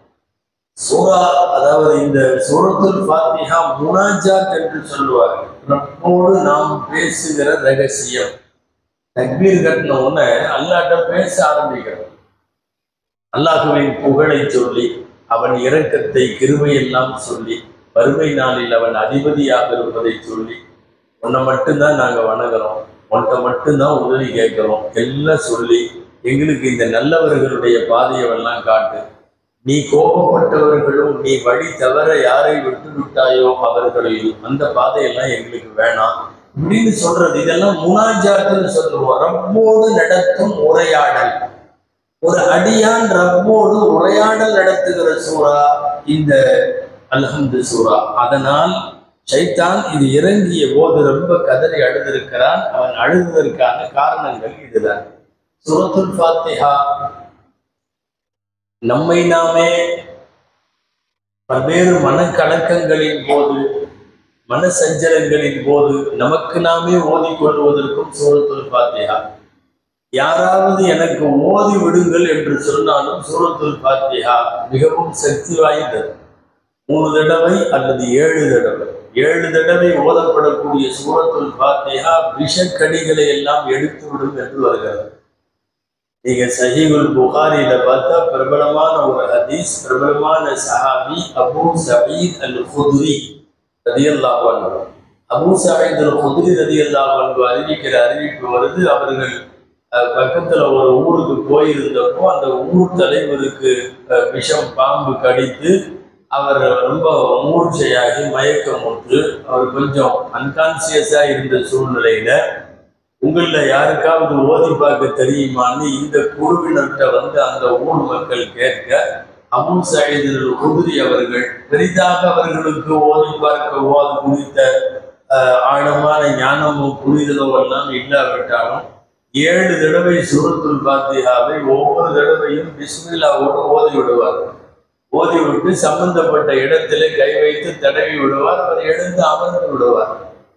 சூரா அதாவது இந்த சூரத்துல் ஃபாத்திஹா முனாஜாத் என்று சொல்லுவார் ரப்போடு நாம் பேசுகிற ரகசியம் தக்பீர் கட்டின உடனே அல்லாட்ட பேச ஆரம்பிக்கிறோம் அல்லாஹுவின் புகழை சொல்லி அவன் இரக்கத்தை கிருபையெல்லாம் சொல்லி வறுமை நாளில் அவன் அதிபதியாக இருப்பதை சொல்லி உன்னை மட்டும்தான் நாங்க வணங்குறோம் உன்கிட்ட மட்டும்தான் உதவி கேட்கிறோம் எல்லாம் சொல்லி எங்களுக்கு இந்த நல்லவர்களுடைய பாதையெல்லாம் காட்டு நீ கோபப்பட்டவர்களும் நீ வழி தவற யாரை விட்டு விட்டாயோ அவர்களையும் அந்த பாதையெல்லாம் எங்களுக்கு வேணாம் இப்படின்னு சொல்றது இதெல்லாம் முனாஜாத்துன்னு சொல்லுவோம் ரப்போடு நடத்தும் உரையாடல் ஒரு அடியான் ரப்போடு உரையாடல் நடத்துகிற சூறா இந்த அல்ஹம்து சூறா அதனால் சைத்தான் இது இறங்கிய போது ரொம்ப கதறி அழுதிருக்கிறான் அவன் அழுதுவதற்கான காரணங்கள் இதுதான் சூரத்துல் ஃபாத்திஹா நம்மை நாமே பல்வேறு மனக்கலக்கங்களின் போது மன சஞ்சலங்களின் போது நமக்கு நாமே ஓதிக்கொள்வதற்கும் சூரத்துல் ஃபாத்திஹா யாராவது எனக்கு ஓதி விடுங்கள் என்று சொன்னாலும் சூரத்துல் ஃபாத்திஹா மிகவும் சக்தி வாய்ந்தது மூணு தடவை அல்லது ஏழு தடவை ஏழு தடவை ஓதப்படக்கூடிய சூரத்துல் ஃபாத்திஹா விஷக்கடிகளை எல்லாம் எடுத்து விடும் என்று வருகிறது நீங்க சஹீகுல் புகாரில பார்த்தா பிரபலமான ஒரு ஹதீஸ் பிரபலமான சஹாபி அபூ சயீத் அல் குதுரி ரதியல்லாஹு அன்ஹு அபூ சயீத் அல் குதுரி ரதியல்லாஹு அன்ஹு அறிவிக்கிற அறிவிப்பு வருது அவர்கள் அஹ், பக்கத்துல ஒரு ஊருக்கு போயிருந்தப்போ அந்த ஊர் தலைவருக்கு அஹ், விஷம் பாம்பு கடித்து அவர் ரொம்ப மூர்ச்சையாகி மயக்கமுற்று அவர் கொஞ்சம் அன்கான்சியஸா இருந்த சூழ்நிலையில உங்கள யாருக்காவது ஓதி பார்க்க தெரியுமான்னு இந்த குழுவினர்கிட்ட வந்து அந்த ஊர் மக்கள் கேட்க அபு சயீதில் குதிரி அவர்கள் பெரிதாக அவர்களுக்கு ஓதி பார்க்க ஓது குறித்த அஹ், ஆழமான ஞானமும் புரிதலோ எல்லாம் இல்லாவிட்டாலும் ஏழு தடவை சூரத்துல் பாத்தியாவை ஒவ்வொரு தடவையும் பிஸ்மில்லாவோடு ஓதி விடுவார் ஓதி விட்டு சம்பந்தப்பட்ட இடத்திலே கை வைத்து தடவி விடுவார் அவர் எழுந்து அமர்ந்து விடுவார்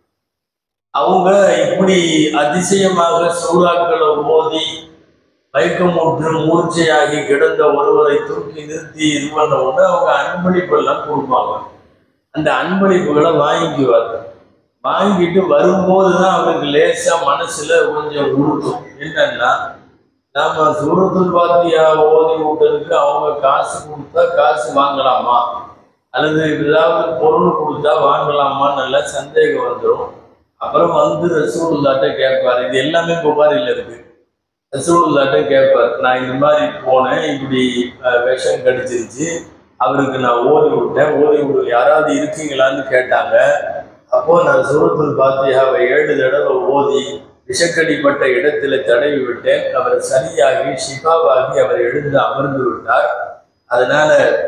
அவங்க இப்படி அதிசயமாக சூறாக்களை ஓதி மயக்கமுற்று மூர்ச்சையாகி கிடந்த ஒருவரை தூக்கி நிறுத்தி இது பண்ண உடனே அவங்க அன்பளிப்பு எல்லாம் கொடுப்பாங்க அந்த அன்பளிப்புகளை வாங்கிக்குவார் வாங்கிட்டு வரும்போது தான் அவருக்கு லேசா மனசுல கொஞ்சம் உருட்டும் என்னன்னா நாம சூரத்துல் பாத்தியா ஓதி விட்டதுக்கு அவங்க காசு கொடுத்தா காசு வாங்கலாமா அல்லது ஏதாவது பொருள் கொடுத்தா வாங்கலாமான்னு நல்லா சந்தேகம் வந்துடும் அப்புறம் வந்து ரசூலுல்லாட்ட கேட்பார் இது எல்லாமே புகாரில் இருக்கு ரசூலுல்லாட்ட கேட்பார் நான் இந்த மாதிரி போனேன் இப்படி அஹ், விஷம் கடிச்சிருச்சு அவருக்கு நான் ஓதி விட்டேன் ஓதி விடு யாராவது இருக்கீங்களான்னு கேட்டாங்க அப்போ நான் சூரத்துல் பாத்தியாவை ஏழு தடவை ஓதி விஷக்கடிப்பட்ட இடத்துல தடவி விட்டேன் அவர் சரியாகி ஷிஃபாவாகி அவர் எழுந்து அமர்ந்து விட்டார் அதனால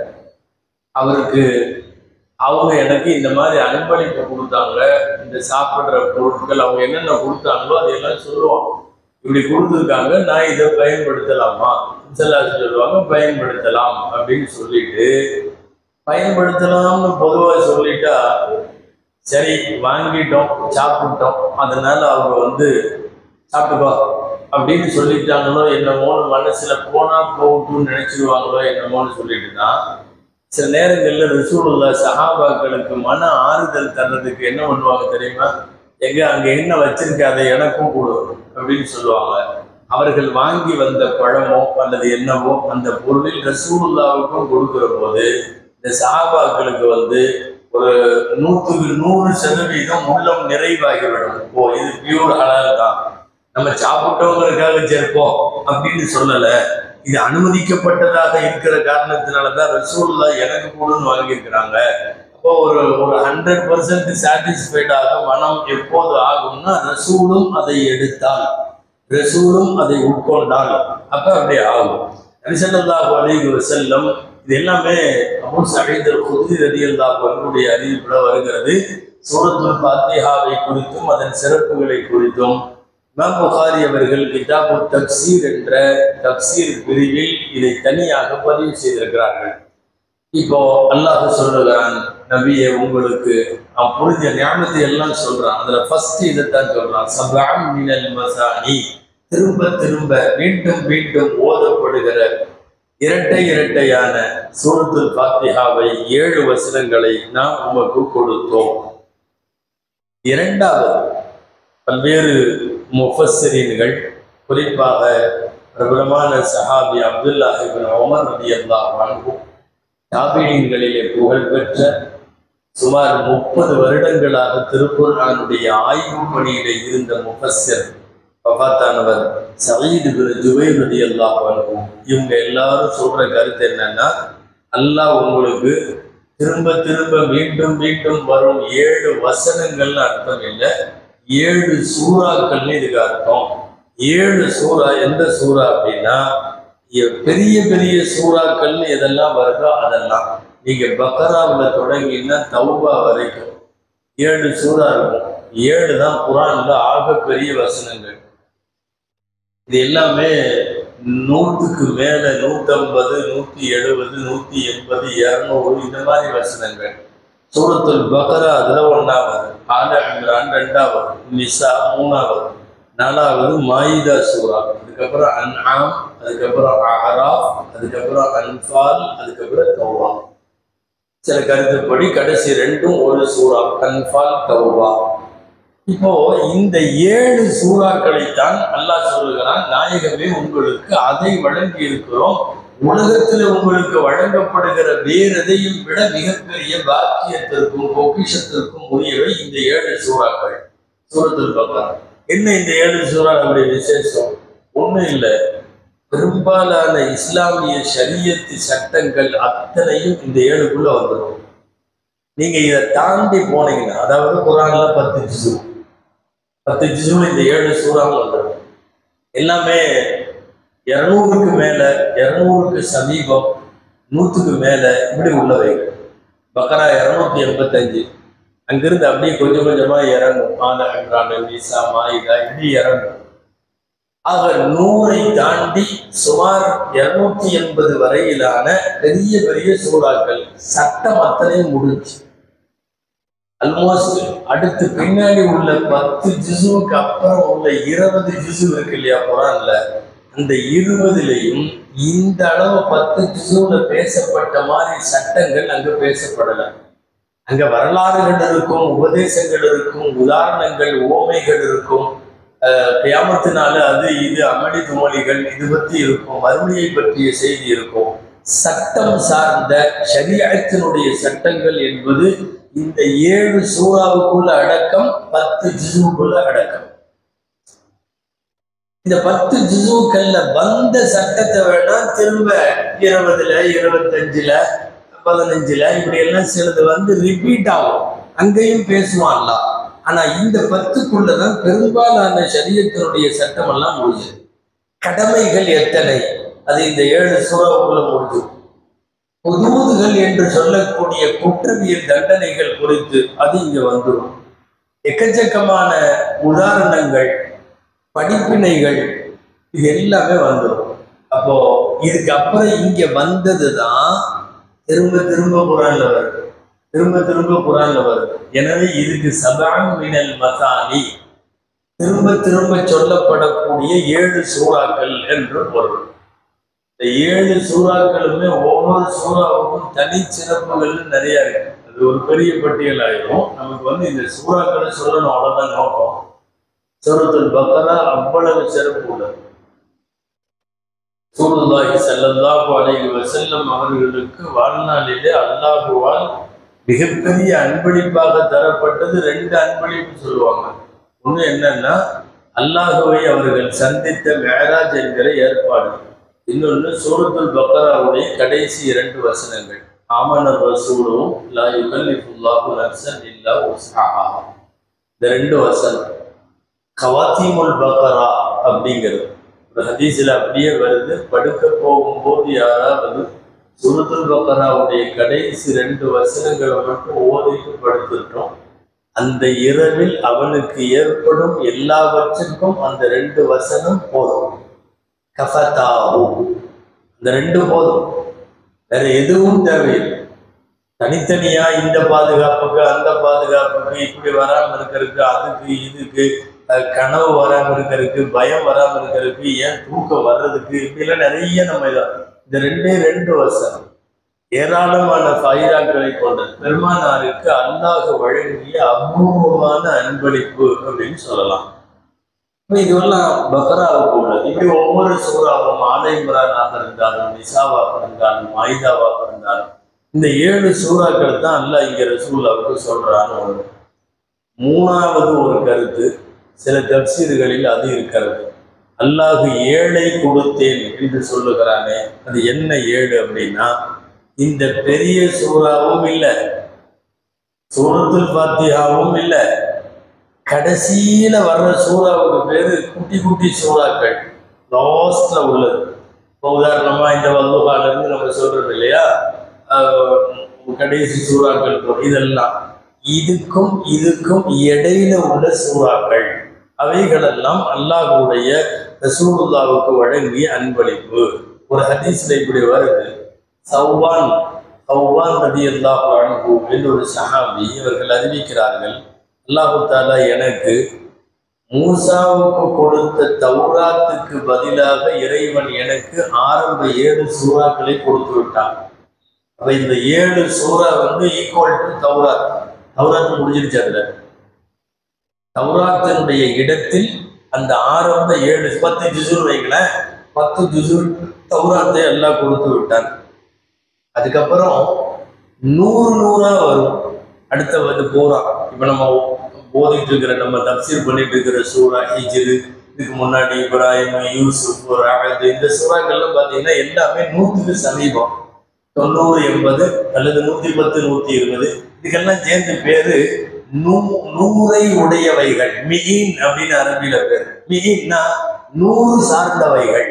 அவருக்கு அவங்க எனக்கு இந்த மாதிரி அன்பளிப்பு கொடுத்தாங்க இந்த சாப்பிடுற பொருட்கள் அவங்க என்னென்ன கொடுத்தாங்களோ அதையெல்லாம் சொல்லுவாங்க இப்படி கொடுத்துருக்காங்க நான் இதை பயன்படுத்தலாமா செல்லாசி சொல்லுவாங்க பயன்படுத்தலாம் அப்படின்னு சொல்லிட்டு பயன்படுத்தலாம்னு பொதுவாக சொல்லிட்டா சரி வாங்கிட்டோம் சாப்பிட்டோம் அதனால அவங்க வந்து சாப்பிட்டுக்கோ அப்படின்னு சொல்லிட்டாங்களோ என்னமோன்னு மனசுல போனா போகட்டும்னு நினைச்சிருவாங்களோ என்னமோன்னு சொல்லிட்டு தான் சில நேரங்கள்ல ரசூலுல்லா சஹாபாக்களுக்கு மன ஆறுதல் தர்றதுக்கு என்ன பண்ணுவாங்க தெரியுமா எங்க அங்க என்ன வச்சிருக்க அதை எனக்கும் கொடு அப்படின்னு சொல்லுவாங்க அவர்கள் வாங்கி வந்த பழமோ அல்லது என்னவோ அந்த பொருளில் ரசூலுல்லாவுக்கும் கொடுக்கிற போது இந்த சஹாபாக்களுக்கு வந்து ஒரு நூற்றுக்கு நூறு சதவீதம் உள்ளம் நிறைவாகிவிடும் ஓ இது பியூர் ஹலால் தான் நம்ம சாப்பிட்டோங்கிறதுக்காக சேர்ப்போம் அப்படின்னு சொல்லல இது அனுமதிக்கப்பட்டதாக இருக்கிற காரணத்தினாலதான் ரசூல்லா எனக்கு கூடன்னு வாங்கியிருக்கிறாங்க அப்போ ஒரு ஒரு ஹண்ட்ரட் பர்சன்ட் சாட்டிஸ்ஃபைடாக மனம் எப்போது ஆகும்னா ரசூலும் அதை எடுத்தால் ரசூலும் அதை உட்கொண்டால் அப்ப அப்படியே ஆகும் நபிசல்லாஹு அலைஹி வஸல்லம் இது எல்லாமே அபு சயீத் அல் குத்ரி ரலியல்லாஹு அன்ஹுடைய அறிவிப்புல வருகிறது சூரத்துல் ஃபாத்திஹாவை குறித்தும் அதன் சிறப்புகளை குறித்தும் இமாம் புகாரி அவர்கள் கிதாபு தப்சீர் என்ற தப்சீர் பிரிவில் இதை தனியாக பதிவு செய்திருக்கிறார்கள் இப்போ அல்லாஹ் சொல்லுகிறான் நபியே உங்களுக்கு அவன் புரிஞ்ச ஞானத்தை எல்லாம் சொல்றான் அதுல ஃபர்ஸ்ட் இதைத்தான் சொல்றான் சபாம் மினல் மசானி திரும்ப திரும்ப மீண்டும் மீண்டும் ஓதப்படுகிற இரட்டை இரட்டையான சூரத்துல் ஃபாத்திஹாவை ஏழு வசனங்களை நாம் உமக்கு கொடுத்தோம் இரண்டாவது பல்வேறு முஃபஸ்ஸரீன்கள் குறிப்பாக பிரபலமான சஹாபி அப்துல்லா இப்னு உமர் ரலியல்லாஹு அன்ஹு தாபீன்களிலே புகழ்பெற்ற சுமார் முப்பது வருடங்களாக திருக்குர்ஆனுடைய ஆய்வு பணியிலே இருந்த முஃபஸ்ஸர் வஃபாத்தானவர் சயீத் இப்னு ஜுபைர் ரலியல்லாஹு அன்ஹு இவங்க எல்லாரும் சொல்ற கருத்து என்னன்னா அல்லாஹ் உங்களுக்கு திரும்ப திரும்ப மீண்டும் மீண்டும் வரும் ஏழு வசனங்கள்னு அர்த்தம் இல்லை ஏழு சூறாக்கள்னு இதுக்கு அர்த்தம் ஏழு சூறா எந்த சூறா அப்படின்னா எ- பெரிய பெரிய சூறாக்கள்னு எதெல்லாம் வருதோ அதெல்லாம் நீங்க பக்கராவுல தொடங்கினா தௌபா வரைக்கும் ஏழு சூறா இருக்கும் ஏழு தான் குரான்ல ஆகப்பெரிய வசனங்கள் இது எல்லாமே நூற்றுக்கு மேல நூற்றம்பது நூற்றி எழுபது நூற்றி எண்பது இரநூறு இந்த மாதிரி வசனங்கள் சூரத்துல் பக்ரா அதுல ஒன்றாவது ஆல இம்ரான் ரெண்டாவது நிசா மூணாவது நாலாவது மாயிதா சூரா அதுக்கப்புறம் அன்ஆம் அதுக்கப்புறம் அஹராப் அதுக்கப்புறம் அன்ஃபால் அதுக்கப்புறம் தௌபா சில கருத்துப்படி கடைசி ரெண்டும் ஒரு சூறா கன்ஃபால் தௌபா இப்போ இந்த ஏழு சூறாக்களைத்தான் அல்லாஹ் சொல்லுகிறான் நாயகமே உங்களுக்கு அதை வழங்கி இருக்கிறோம் உலகத்தில் உங்களுக்கு வழங்கப்படுகிற வேறு எதையும் விட மிகப்பெரிய பாக்கியத்திற்கும் பொக்கிஷத்திற்கும் உரியவை இந்த ஏழு சூறாக்கள் சூரத்தில் பார்க்கலாம் என்ன இந்த ஏழு சூறாக்களுடைய விசேஷம் ஒண்ணும் இல்லை பெரும்பாலான இஸ்லாமிய ஷரியத்து சட்டங்கள் அத்தனையும் இந்த ஏழுக்குள்ள வந்துடும் நீங்க இதை தாண்டி போனீங்கன்னா அதாவது குரான்ல பத்து ஜிசு பத்து ஜிசு இந்த ஏழு சூறாவும் வந்துடும் எல்லாமே இரநூறுக்கு மேல இரநூறுக்கு சமீபம் நூற்றுக்கு மேல இப்படி உள்ளவைகள் பக்கரா இரநூத்தி எண்பத்தஞ்சு அங்கிருந்து அப்படியே கொஞ்சம் கொஞ்சமா இறங்கும் ஆன இம்ரான் நிசா மாயிதா இப்படி இறங்கும் ஆக நூறை தாண்டி சுமார் இருநூத்தி எண்பது வரையிலான பெரிய பெரிய சூறாக்கள் சட்டம் அத்தனையும் முடிஞ்சு ஆல்மோஸ்ட் அடுத்து பின்னாடி உள்ள பத்து ஜிசுவுக்கு அப்புறம் உள்ள இருபது ஜிசு இருக்கு இல்லையா குரான்ல அந்த இருபதுலையும் இந்த அளவு பத்து ஜிசுல பேசப்பட்ட மாதிரி சட்டங்கள் அங்க பேசப்படல அங்க வரலாறுகள் இருக்கும் உபதேசங்கள் இருக்கும் உதாரணங்கள் ஓமைகள் இருக்கும் கியாமத்தினால அது இது அமளி துமளிகள் இது பற்றி இருக்கும் வறுமையை பற்றிய செய்தி இருக்கும் சட்டம் சார்ந்த ஷரியத்தினுடைய சட்டங்கள் என்பது இந்த ஏழு சூறாவுக்குள்ள அடக்கம் பத்து ஜிசுவுக்குள்ள அடக்கம் இந்த பத்து ஜிசுக்கள்ல வந்த சட்டத்தை வேணா திரும்ப இருபதுல இருபத்தஞ்சுல பதினஞ்சுல இப்படி எல்லாம் சிலது வந்து ரிப்பீட் ஆகும் அங்கேயும் பேசுவான்ல ஆனா இந்த பத்துக்குள்ளதான் பெரும்பாலான சரியத்தினுடைய சட்டம் எல்லாம் முடிஞ்சது கடமைகள் எத்தனை அது இந்த ஏழு சூறாவுக்குள்ள முடிஞ்சு புதூதுகள் என்று சொல்லக்கூடிய குற்றவியல் தண்டனைகள் குறித்து அது இங்க வந்துடும் எக்கச்சக்கமான உதாரணங்கள் படிப்பினைகள் இது எல்லாமே வந்துடும் அப்போ இதுக்கு அப்புறம் இங்க வந்தது தான் திரும்ப திரும்ப குரான்ல வருது திரும்ப திரும்ப குரான்ல வருது எனவே இதுக்கு சபான் மினல் மசானி திரும்ப திரும்ப சொல்லப்படக்கூடிய ஏழு சூறாக்கள் என்று பொருள் இந்த ஏழு சூறாக்களுமே ஒவ்வொரு சூறாவுக்கும் தனி சிறப்புகள்னு நிறைய இருக்கு அது ஒரு பெரிய பட்டியல் ஆயிரும் நமக்கு வந்து இந்த சூறாக்களை சொல்லணும் அவ்வளவுதான் நோக்கம் சூரத்துல் பக்கரா அவ்வளவு சிறப்பு உள்ளது சூருல்லாஹி ஸல்லல்லாஹு அலைஹி வஸல்லம் அவர்களுக்கு வாழ்நாளிலே அல்லாஹுவால் மிகப்பெரிய அன்பளிப்பாக தரப்பட்டது ரெண்டு அன்பளிப்பு சொல்லுவாங்க ஒண்ணு என்னன்னா அல்லாஹுவை அவர்கள் சந்தித்த மேராஜ் என்கிற ஏற்பாடு இன்னொன்று சூரத்துல் பக்கராவுடைய கடைசி இரண்டு வசனங்கள் ஆமனர் ரசூலும் லா யுகல்லிஃபுல்லாஹு நஃப்ஸன் இல்லா உஸ்ஹாஹா இந்த ரெண்டு வசனம் கவாத்திமுல் பக்கரா அப்படிங்கிறது ஒரு ஹதீஸில் அப்படியே வருது படுக்க போகும்போது யாராவது சுருத்துல் பக்கராவுடைய கடைசி ரெண்டு வசனங்களை மட்டும் ஓதிட்டு படுத்துட்டோம் அந்த இரவில் அவனுக்கு ஏற்படும் எல்லாவற்றுக்கும் அந்த ரெண்டு வசனம் போதும் கஃபதாஹு இந்த ரெண்டு போதும் வேற எதுவும் தேவையில்லை தனித்தனியா இந்த பாதுகாப்புக்கு அந்த பாதுகாப்புக்கு இப்படி வராம இருக்கிறதுக்கு அதுக்கு இதுக்கு அஹ், கனவு வராம இருக்கிறதுக்கு பயம் வராம இருக்கிறதுக்கு ஏன் தூக்கம் வர்றதுக்கு இப்படிலாம் நிறைய நம்ம இதான் இந்த ரெண்டே ரெண்டு வசனம் ஏராளமான ஃபாயிராக்களை கொண்ட பெருமானாருக்கு அல்லாஹ் வழங்கிய அபூர்வமான அன்பளிப்பு அப்படின்னு சொல்லலாம் இப்ப இதுவெல்லாம் பக்ராவுக்கு உள்ளது இப்படி ஒவ்வொரு சூறாவும் ஆலை இம்ரானாக இருந்தாலும் நிசாவாக இருந்தாலும் மாயுதாவாக இருந்தாலும் இந்த ஏழு சூறாக்கள் தான் அல்லாஹ் இங்க ரசூல்லாவுக்கு சொல்றான்னு ஒண்ணு மூணாவது ஒரு கருத்து சில தப்சீர்களில் அது இருக்கிறது அல்லாஹ் ஏழை கொடுத்தேன் என்று சொல்லுகிறானே அது என்ன ஏழு அப்படின்னா இந்த பெரிய சூறாவும் இல்லை சூரத்துல் பாத்தியாவும் இல்லை கடைசியில வர்ற சூறாவுக்கு பேரு குட்டி குட்டி சூறாக்கள் லாஸ்ட்ல உள்ளது இப்போ உதாரணமா இந்த வகுப்பால இருந்து நம்ம சொல்றது இல்லையா ஆஹ் கடைசி சூறாக்கள் போ- இதெல்லாம் இதுக்கும் இதுக்கும் இடையில உள்ள சூறாக்கள் அவைகளெல்லாம் அல்லாஹ்வுடைய ரசூலுல்லாவுக்கு வழங்கிய அன்பளிப்பு ஒரு ஹதீஸ்ல இப்படி வருது சௌவான் சௌவான் ரதி அல்லாஹ் அன்ஹு என்று ஒரு சஹாபி இவர்கள் அறிவிக்கிறார்கள் அல்லாஹு தாலா எனக்கு மூசாவுக்கு கொடுத்த தௌராத்துக்கு பதிலாக இறைவன் எனக்கு ஆரம்ப ஏழு சூறாக்களை கொடுத்து விட்டான் அப்ப இந்த ஏழு சூறா வந்து ஈக்குவல் டு தௌராத் தௌராத் முடிஞ்சிருச்சு அதுல தௌராத்தினுடைய இடத்தில் அந்த ஆரம்ப ஏழு பத்து ஜுசுர் வைங்களேன் பத்து ஜுசுர் தௌராத்தை எல்லாம் கொடுத்து விட்டான் அதுக்கப்புறம் நூறு நூறா வரும் அடுத்த வந்து பூரா இப்ப நம்ம போதிட்டு இருக்கிற நம்ம தப்சீர் பண்ணிட்டு இருக்கிற சூறா ஹிஜ்ரு இதுக்கு முன்னாடி இப்ராஹிம் யூசுப் ராகத் இந்த சூறாக்கள்லாம் பார்த்தீங்கன்னா எல்லாமே நூற்றுக்கு சமீபம் தொண்ணூறு எண்பது அல்லது நூத்தி பத்து நூத்தி இருபது இதுக்கெல்லாம் சேர்ந்து பேரு நூ நூறை உடையவைகள் மிகின் அப்படின்னு அரபியில பேர் மிகின்னா நூறு சார்ந்தவைகள்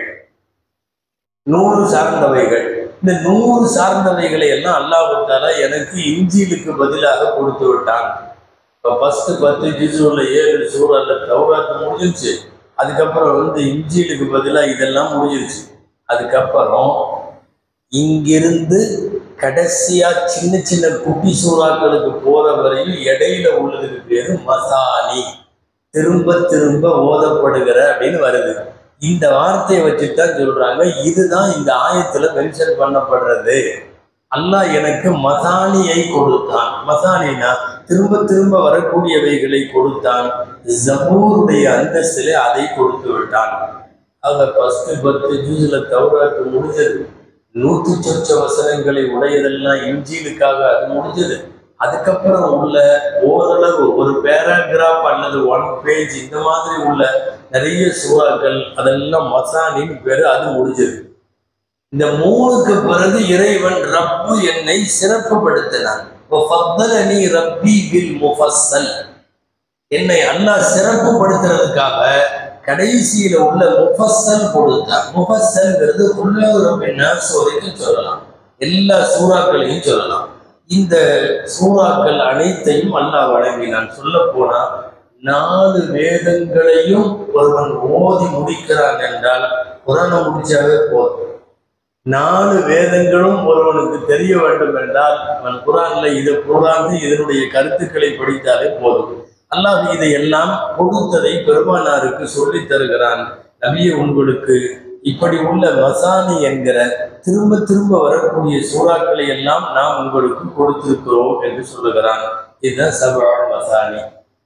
நூறு சார்ந்தவைகள் இந்த நூறு சார்ந்தவைகளை எல்லாம் அல்லாஹால எனக்கு இஞ்சிலுக்கு பதிலாக கொடுத்து விட்டான் இப்போ ஃபர்ஸ்ட் பத்து ஜிசூர்ல ஏழு சூறல்ல தௌராத்து முடிஞ்சிருச்சு அதுக்கப்புறம் வந்து இஞ்சிலுக்கு பதிலாக இதெல்லாம் முடிஞ்சிருச்சு அதுக்கப்புறம் இங்கிருந்து கடைசியா சின்ன சின்ன குட்டி சூறாக்களுக்கு போற வரையும் இடையில உள்ளதுக்கு பேரு மசானி திரும்ப திரும்ப ஓதப்படுகிற அப்படின்னு வருது இந்த வார்த்தையை வச்சுதான் சொல்றாங்க இதுதான் இந்த ஆயத்துல மென்ஷன் பண்ணப்படுறது அல்லாஹ் எனக்கு மசானியை கொடுத்தான் மசானினா திரும்ப திரும்ப வரக்கூடியவைகளை கொடுத்தான் ஜபூருடைய அந்தஸ்திலே அதை கொடுத்து விட்டான் ஆக ஃபர்ஸ்ட் பத்து ஜூஸ்ல தௌராத்து முடிஞ்சது நூத்தி சொச்ச வசனங்களை உடையதெல்லாம் இஞ்சிலுக்காக அது முடிஞ்சது அதுக்கப்புறம் உள்ள ஓரளவு ஒரு பேராகிராஃப் அல்லது ஒன் பேஜ் இந்த மாதிரி உள்ள நிறைய சூறாக்கள் அதெல்லாம் மசானின்னு பேரு அது முடிஞ்சது இந்த மூணுக்கு பிறகு இறைவன் ரப்பு என்னை சிறப்புப்படுத்தினான் ஃபத்தலனி ரப்பி பில் முஃபஸ்ஸல் என்னை அல்லாஹ் சிறப்புப்படுத்துறதுக்காக கடைசியில உள்ள முஃபஸ்ஸல் கொடுத்தான் முஃபஸ்ஸல்ங்கிறது உள்ளூரம் நாஸ் வரைக்கும் சொல்லலாம் எல்லா சூறாக்களையும் சொல்லலாம் இந்த சூறாக்கள் அனைத்தையும் அல்லாஹ் வழங்கினான் சொல்ல போனா நாலு வேதங்களையும் ஒருவன் ஓதி முடிக்கிறான் என்றால் குரானை முடிச்சாவே போதும் நாலு வேதங்களும் ஒருவனுக்கு தெரிய வேண்டும் என்றால் அவன் குரான்ல இதை கூறாந்து இதனுடைய கருத்துக்களை படித்தாலே போதும் அல்லாஹ் இதையெல்லாம் கொடுத்ததை பெருமானாருக்கு சொல்லித் தருகிறான் நபிய உங்களுக்கு இப்படி உள்ள மசானி என்கிற திரும்ப திரும்ப வரக்கூடிய சூறாக்களை எல்லாம் நாம் உங்களுக்கு கொடுத்திருக்கிறோம் என்று சொல்லுகிறான் இதுதான் சபா மசானி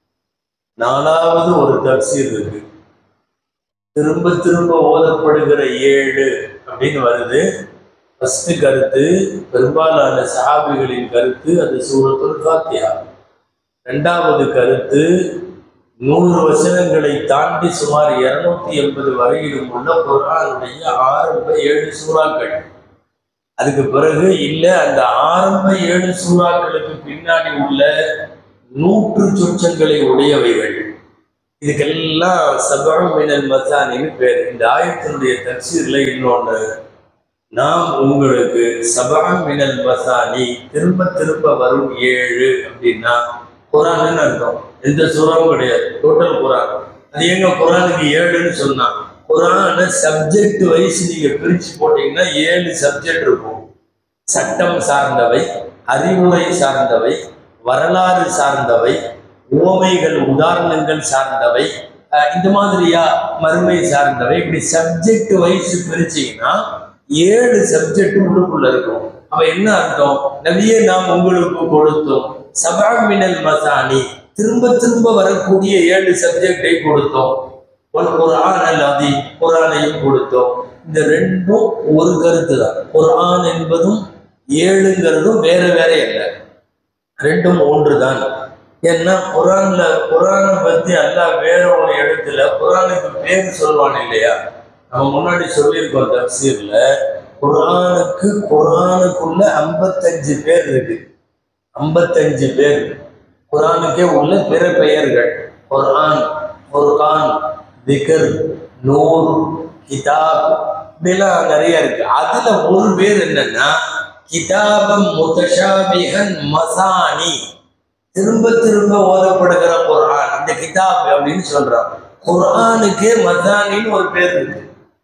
நாலாவது ஒரு தப்சீர் இருக்கு திரும்ப திரும்ப ஓதப்படுகிற ஏழு அப்படின்னு வருது ஃபர்ஸ்ட் கருத்து பெரும்பாலான சஹாபிகளின் கருத்து அது சூரத்துல் ஃபாத்தியா ரெண்டாவது கருத்து நூறு வசனங்களை தாண்டி சுமார் இருநூத்தி எண்பது வரையிலும் உள்ள குரானுடைய ஆரம்ப ஏழு சூறாக்கள் அதுக்கு பிறகு இல்ல அந்த ஆரம்ப ஏழு சூறாக்களுக்கு பின்னாடி உள்ள நூற்று சொச்சங்களை உடையவைகள் இதுக்கெல்லாம் சபம் மினல் மசானின்னு பேர் இந்த ஆயத்தினுடைய தப்சீர்ல இன்னொன்று நாம் உங்களுக்கு சபம் மினல் மசானி திரும்ப திரும்ப வரும் ஏழு அப்படின்னா குரான்னு அர்த்தம் எந்த சூறாவும் கிடையாது டோட்டல் குரான் அது எங்க குரானுக்கு ஏழுன்னு சொன்னா குரான சப்ஜெக்ட் வைஸ் நீங்க பிரிச்சு போட்டீங்கன்னா ஏழு சப்ஜெக்ட் இருக்கும் சட்டம் சார்ந்தவை அறிவுரை சார்ந்தவை வரலாறு சார்ந்தவை உவமைகள் உதாரணங்கள் சார்ந்தவை அஹ் இந்த மாதிரியா மறுமை சார்ந்தவை இப்படி சப்ஜெக்ட் வைஸ் பிரிச்சீங்கன்னா ஏழு சப்ஜெக்ட் உள்ளுக்குள்ள இருக்கும் அப்ப என்ன அர்த்தம் நபியே நாம் உங்களுக்கு கொடுத்தோம் சபாமினல் மசானி திரும்ப திரும்ப வரக்கூடிய ஏழு சப்ஜெக்டை கொடுத்தோம் ஒரு குரான் அல்லாதி குரானையும் கொடுத்தோம் இந்த ரெண்டும் ஒரு கருத்து தான் குரான் என்பதும் ஏழுங்கிறதும் வேற வேற அல்ல ரெண்டும் ஒன்று தான் ஏன்னா குரான்ல குரானை பத்தி அல்லாஹ் வேற ஒரு இடத்துல குரானுக்கு பேர் சொல்வான் இல்லையா நம்ம முன்னாடி சொல்லியிருக்கோம் தப்சீர்ல குரானுக்கு குரானுக்குள்ள ஐம்பத்தஞ்சு பேர் இருக்கு ஐம்பத்தஞ்சு பேர் குரானுக்கே உள்ள பிற பெயர்கள் குர்ஆன் ஃபுர்கான் திகர் நூர் கிதாப் இப்படிலாம் நிறைய இருக்கு அதுல ஒரு பேர் என்னன்னா கிதாபம் முத்தஷாபிகன் மசானி திரும்ப திரும்ப ஓதப்படுகிற குர்ஆன் இந்த கிதாப் அப்படின்னு சொல்றான் குர்ஆனுக்கே மசானின்னு ஒரு பேர் இருக்கு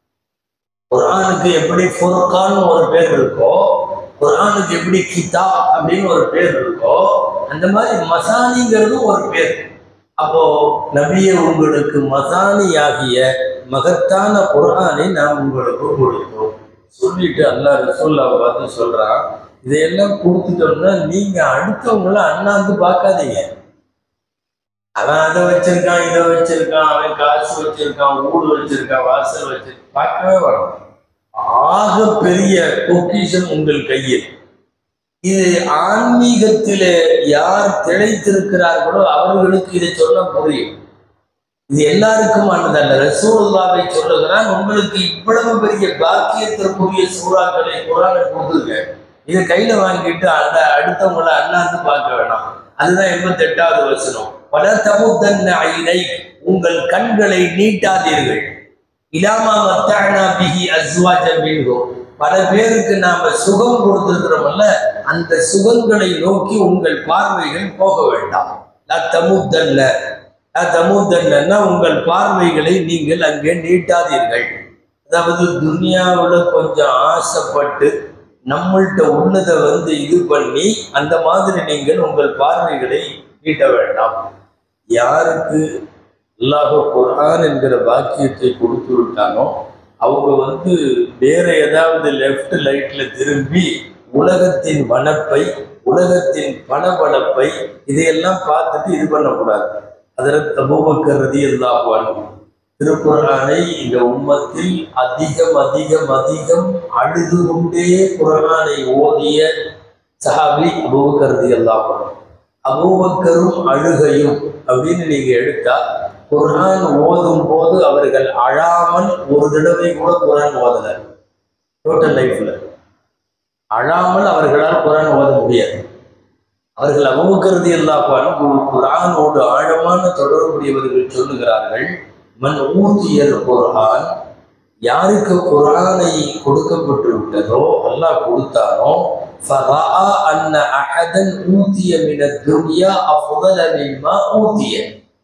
குர்ஆனுக்கு எப்படி ஃபுர்கான் ஒரு பேர் இருக்கோ குர்ஆனுக்கு எப்படி கிதாப் அப்படின்னு ஒரு பேர் இருக்கோ அந்த மாதிரி மசானிங்கிறதும் ஒரு பேர் அப்போ நபியே உங்களுக்கு மசானியாகிய மகத்தான குர்ஆனை நாம் உங்களுக்கு கொடுத்தோம் சொல்லிட்டு அல்லாஹ் ரசூல்லாவை பார்த்து சொல்றான் இதையெல்லாம் கொடுத்துட்டோம்னா நீங்க அடுத்தவங்கள அண்ணாந்து பார்க்காதீங்க அவன் அதை வச்சிருக்கான் இதை வச்சிருக்கான் அவன் காசு வச்சிருக்கான் ஊடு வச்சிருக்கான் வாசல் வச்சிருக்கான் பார்க்கவே வரும் ஆக பெரிய பொக்கிஷம் உங்கள் கையில் இது ஆன்மீகத்திலே யார் திளைத்திருக்கிறார்களோ அவர்களுக்கு இதை சொல்ல புரியும் இது எல்லாருக்கும் ஆனதல்ல ரசூலுல்லாவை சொல்லுகிறான் உங்களுக்கு இவ்வளவு பெரிய பாக்கியத்திற்குரிய சூறாக்களை குரானை கொடுத்துருக்கேன் இதை கையில வாங்கிட்டு அந்த அடுத்தவங்களை அண்ணாந்து பார்க்க வேணாம் அதுதான் எண்பத்தி எட்டாவது வசனம் பல தமுத்தன்ன ஐனை உங்கள் கண்களை நீட்டாதீர்கள் இலாமா மத்தானா பிஹி அஸ்வாஜ மின்ஹும் பல பேருக்கு நாம சுகம் கொடுத்திருக்கிறோம்ல அந்த சுகங்களை நோக்கி உங்கள் பார்வைகள் போக வேண்டாம் லா தமுத்தன்ன லா தமுத்தன்னா உங்கள் பார்வைகளை நீங்கள் அங்கே நீட்டாதீர்கள் அதாவது துனியாவுல கொஞ்சம் ஆசைப்பட்டு நம்மள்ட்ட உள்ளதை வந்து இது பண்ணி அந்த மாதிரி நீங்கள் உங்கள் பார்வைகளை நீட்ட வேண்டாம் யாருக்கு அல்லாஹ் குர்ஆன் என்கிற பாக்கியத்தை கொடுத்து விட்டானோ அவங்க வந்து வேற ஏதாவது லெஃப்ட் லைட்ல திரும்பி உலகத்தின் வனப்பை உலகத்தின் பணபலப்பை இதையெல்லாம் பார்த்துட்டு இது பண்ணக்கூடாது அதில் அபூபக்கர் ரதியல்லாஹு அன்ஹு திருக்குர்ஆனை இந்த உம்மத்தில் அதிகம் அதிகம் அதிகம் அழுது கொண்டே குர்ஆனை ஓதிய சஹாபி அபூபக்கர் ரதியல்லாஹு அன்ஹு அபூபக்கரும் அழுகையும் அப்படின்னு நீங்க எடுத்தா குர்ஆன் ஓதும் போது அவர்கள் அழாமல் ஒரு தடவை கூட குர்ஆன் ஓதல டோட்டல் லைஃப்ல அழாமல் அவர்களால் குர்ஆன் ஓத முடியாது அவர்கள் அபூபக்கர் ரலியல்லாஹு அன்ஹு குர்ஆனோடு ஆழமான தொடர்புடையவர்கள் சொல்லுகிறார்கள் மன் ஊதியல் குர்ஆன் யாருக்கு குர்ஆனை கொடுக்கப்பட்டு விட்டதோ அல்லாஹ் கொடுத்தானோ فَرَأَى أَنَّ أَحَدًا أُوتِيَ مِنَ الدُّنْيَا أَفْضَلَ مِمَّا أُوتِيَ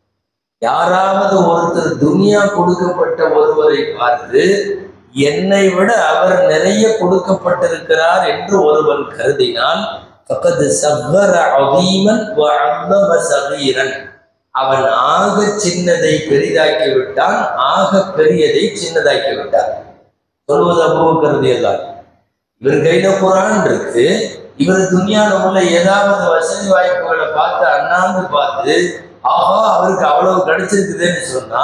யாராவது ஒருத்தர் துனியா கொடுக்கப்பட்ட ஒருவரை பார்த்து என்னை விட அவர் நிறைய கொடுக்கப்பட்டிருக்கிறார் என்று ஒருவன் கருதினால் فَقَدْ صَغَّرَ عَظِيمًا وَعَظَّمَ صَغِيرًا அவன் ஆக சின்னதை பெரிதாக்கி விட்டான் ஆக பெரியதை சின்னதாக்கி விட்டான் சொல்வது அபூபக்கரது எல்லாம் இவர் கையில குரான் இருக்கு இவர் துனியால உள்ள ஏதாவது வசதி வாய்ப்புகளை பார்த்து அண்ணாந்து பார்த்து ஆஹா அவருக்கு அவ்வளவு கிடைச்சிருக்குதுன்னு சொன்னா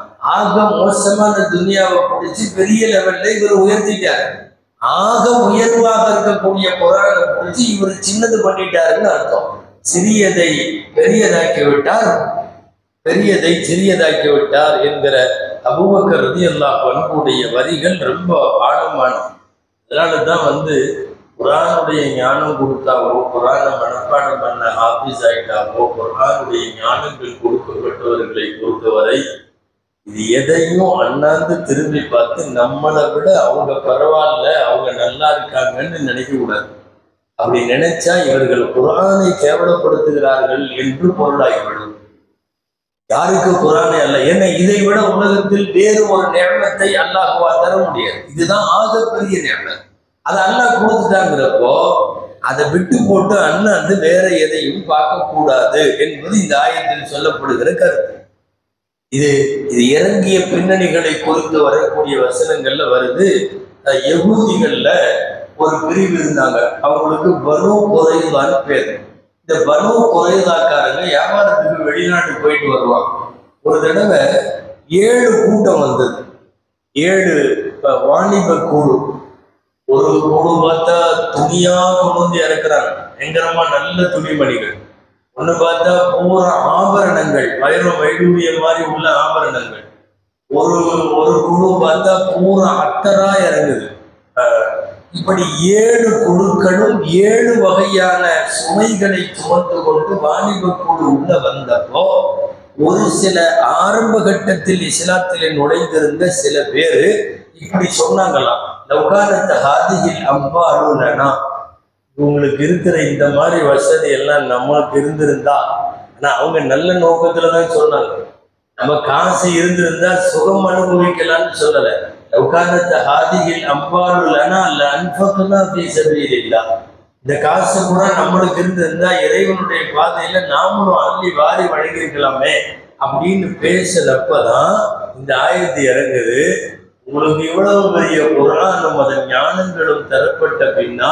ஆக மோசமான துனியாவை பிடிச்சி பெரிய லெவல்ல இவர் உயர்த்திட்டாரு ஆக உயர்வாக இருக்கக்கூடிய குரானை பிடிச்சி இவர் சின்னது பண்ணிட்டாருன்னு அர்த்தம் சிறியதை பெரியதாக்கி விட்டார் பெரியதை சிறியதாக்கி விட்டார் என்கிற அபூபக்கர் ரலியல்லாஹு அன்ஹுடைய வரிகள் ரொம்ப ஆழமானது அதனால தான் வந்து குரானுடைய ஞானம் கொடுத்தாவோ குரானை மனப்பாடம் பண்ண ஆபீஸ் ஆயிட்டாவோ குரானுடைய ஞானங்கள் கொடுக்கப்பட்டவர்களை பொறுத்தவரை இது எதையும் அண்ணாந்து திரும்பி பார்த்து நம்மளை விட அவங்க பரவாயில்ல அவங்க நல்லா இருக்காங்கன்னு நினைக்க கூடாது அப்படி நினைச்சா இவர்கள் குரானை கேவலப்படுத்துகிறார்கள் என்று பொருளாகிவிடும் யாருக்கு குரானே அல்ல ஏன்னா இதை விட உலகத்தில் வேறு ஒரு நேமத்தை அல்லாஹுவா தர முடியாது இதுதான் ஆகப்பெரிய நேமம் அதை அல்லாஹ் கொடுத்துட்டாங்கிறப்போ அதை விட்டு போட்டு அண்ணன் வந்து வேற எதையும் பார்க்க கூடாது என்பது இந்த ஆயத்தில் சொல்லப்படுகிற கருத்து இது இது இறங்கிய பின்னணிகளை குறித்து வரக்கூடிய வசனங்கள்ல வருது அஹ் யகூதிகள்ல ஒரு பிரிவு இருந்தாங்க அவங்களுக்கு பனு குறைவான்னு பேர் இந்த பனு குறைதாக்காரங்க வியாபாரத்துக்கு வெளிநாட்டு போயிட்டு வருவாங்க ஒரு தடவை ஏழு கூட்டம் வந்தது ஏழு அஹ், வாணிப குழு ஒரு குழு பார்த்தா துணியா கொண்டு வந்து இறக்குறாங்க பயங்கரமா நல்ல துணிமணிகள் ஒண்ணு பார்த்தா பூரா ஆபரணங்கள் வைரம் வைடூரிய மாதிரி உள்ள ஆபரணங்கள் ஒரு ஒரு குழு பார்த்தா பூரா அத்தரா இறங்குது அஹ், இப்படி ஏழு குழுக்களும் ஏழு வகையான சுமைகளை சுமந்து கொண்டு வாணிப குழு உள்ள வந்தப்போ ஒரு சில ஆரம்ப கட்டத்தில் இஸ்லாத்திலே நுழைந்திருந்த சில பேரு இப்படி சொன்னாங்களாம் லவ்கானத்த ஹாதியில் அம்பா அருளனா உங்களுக்கு இருக்கிற இந்த மாதிரி வசதி எல்லாம் நம்மளுக்கு இருந்திருந்தா ஆனா அவங்க நல்ல நோக்கத்துல தான் சொன்னாங்க நம்ம காசு இருந்திருந்தா சுகம் அனுபவிக்கலாம்னு சொல்லல லவ்கானத்த ஹாதியில் அம்பாலுலனா அல்ல அன்பக்குனா பேசவில்லை இந்த காசு கூட நம்மளுக்கு இருந்திருந்தா இறைவனுடைய பாதையில நாமளும் அள்ளி வாரி வழங்கியிருக்கலாமே அப்படின்னு பேசலப்பதான் இந்த ஆயத்து இறங்குது உங்களுக்கு இவ்வளவு பெரிய குரானும் அதன் ஞானங்களும் தரப்பட்ட பின்னால்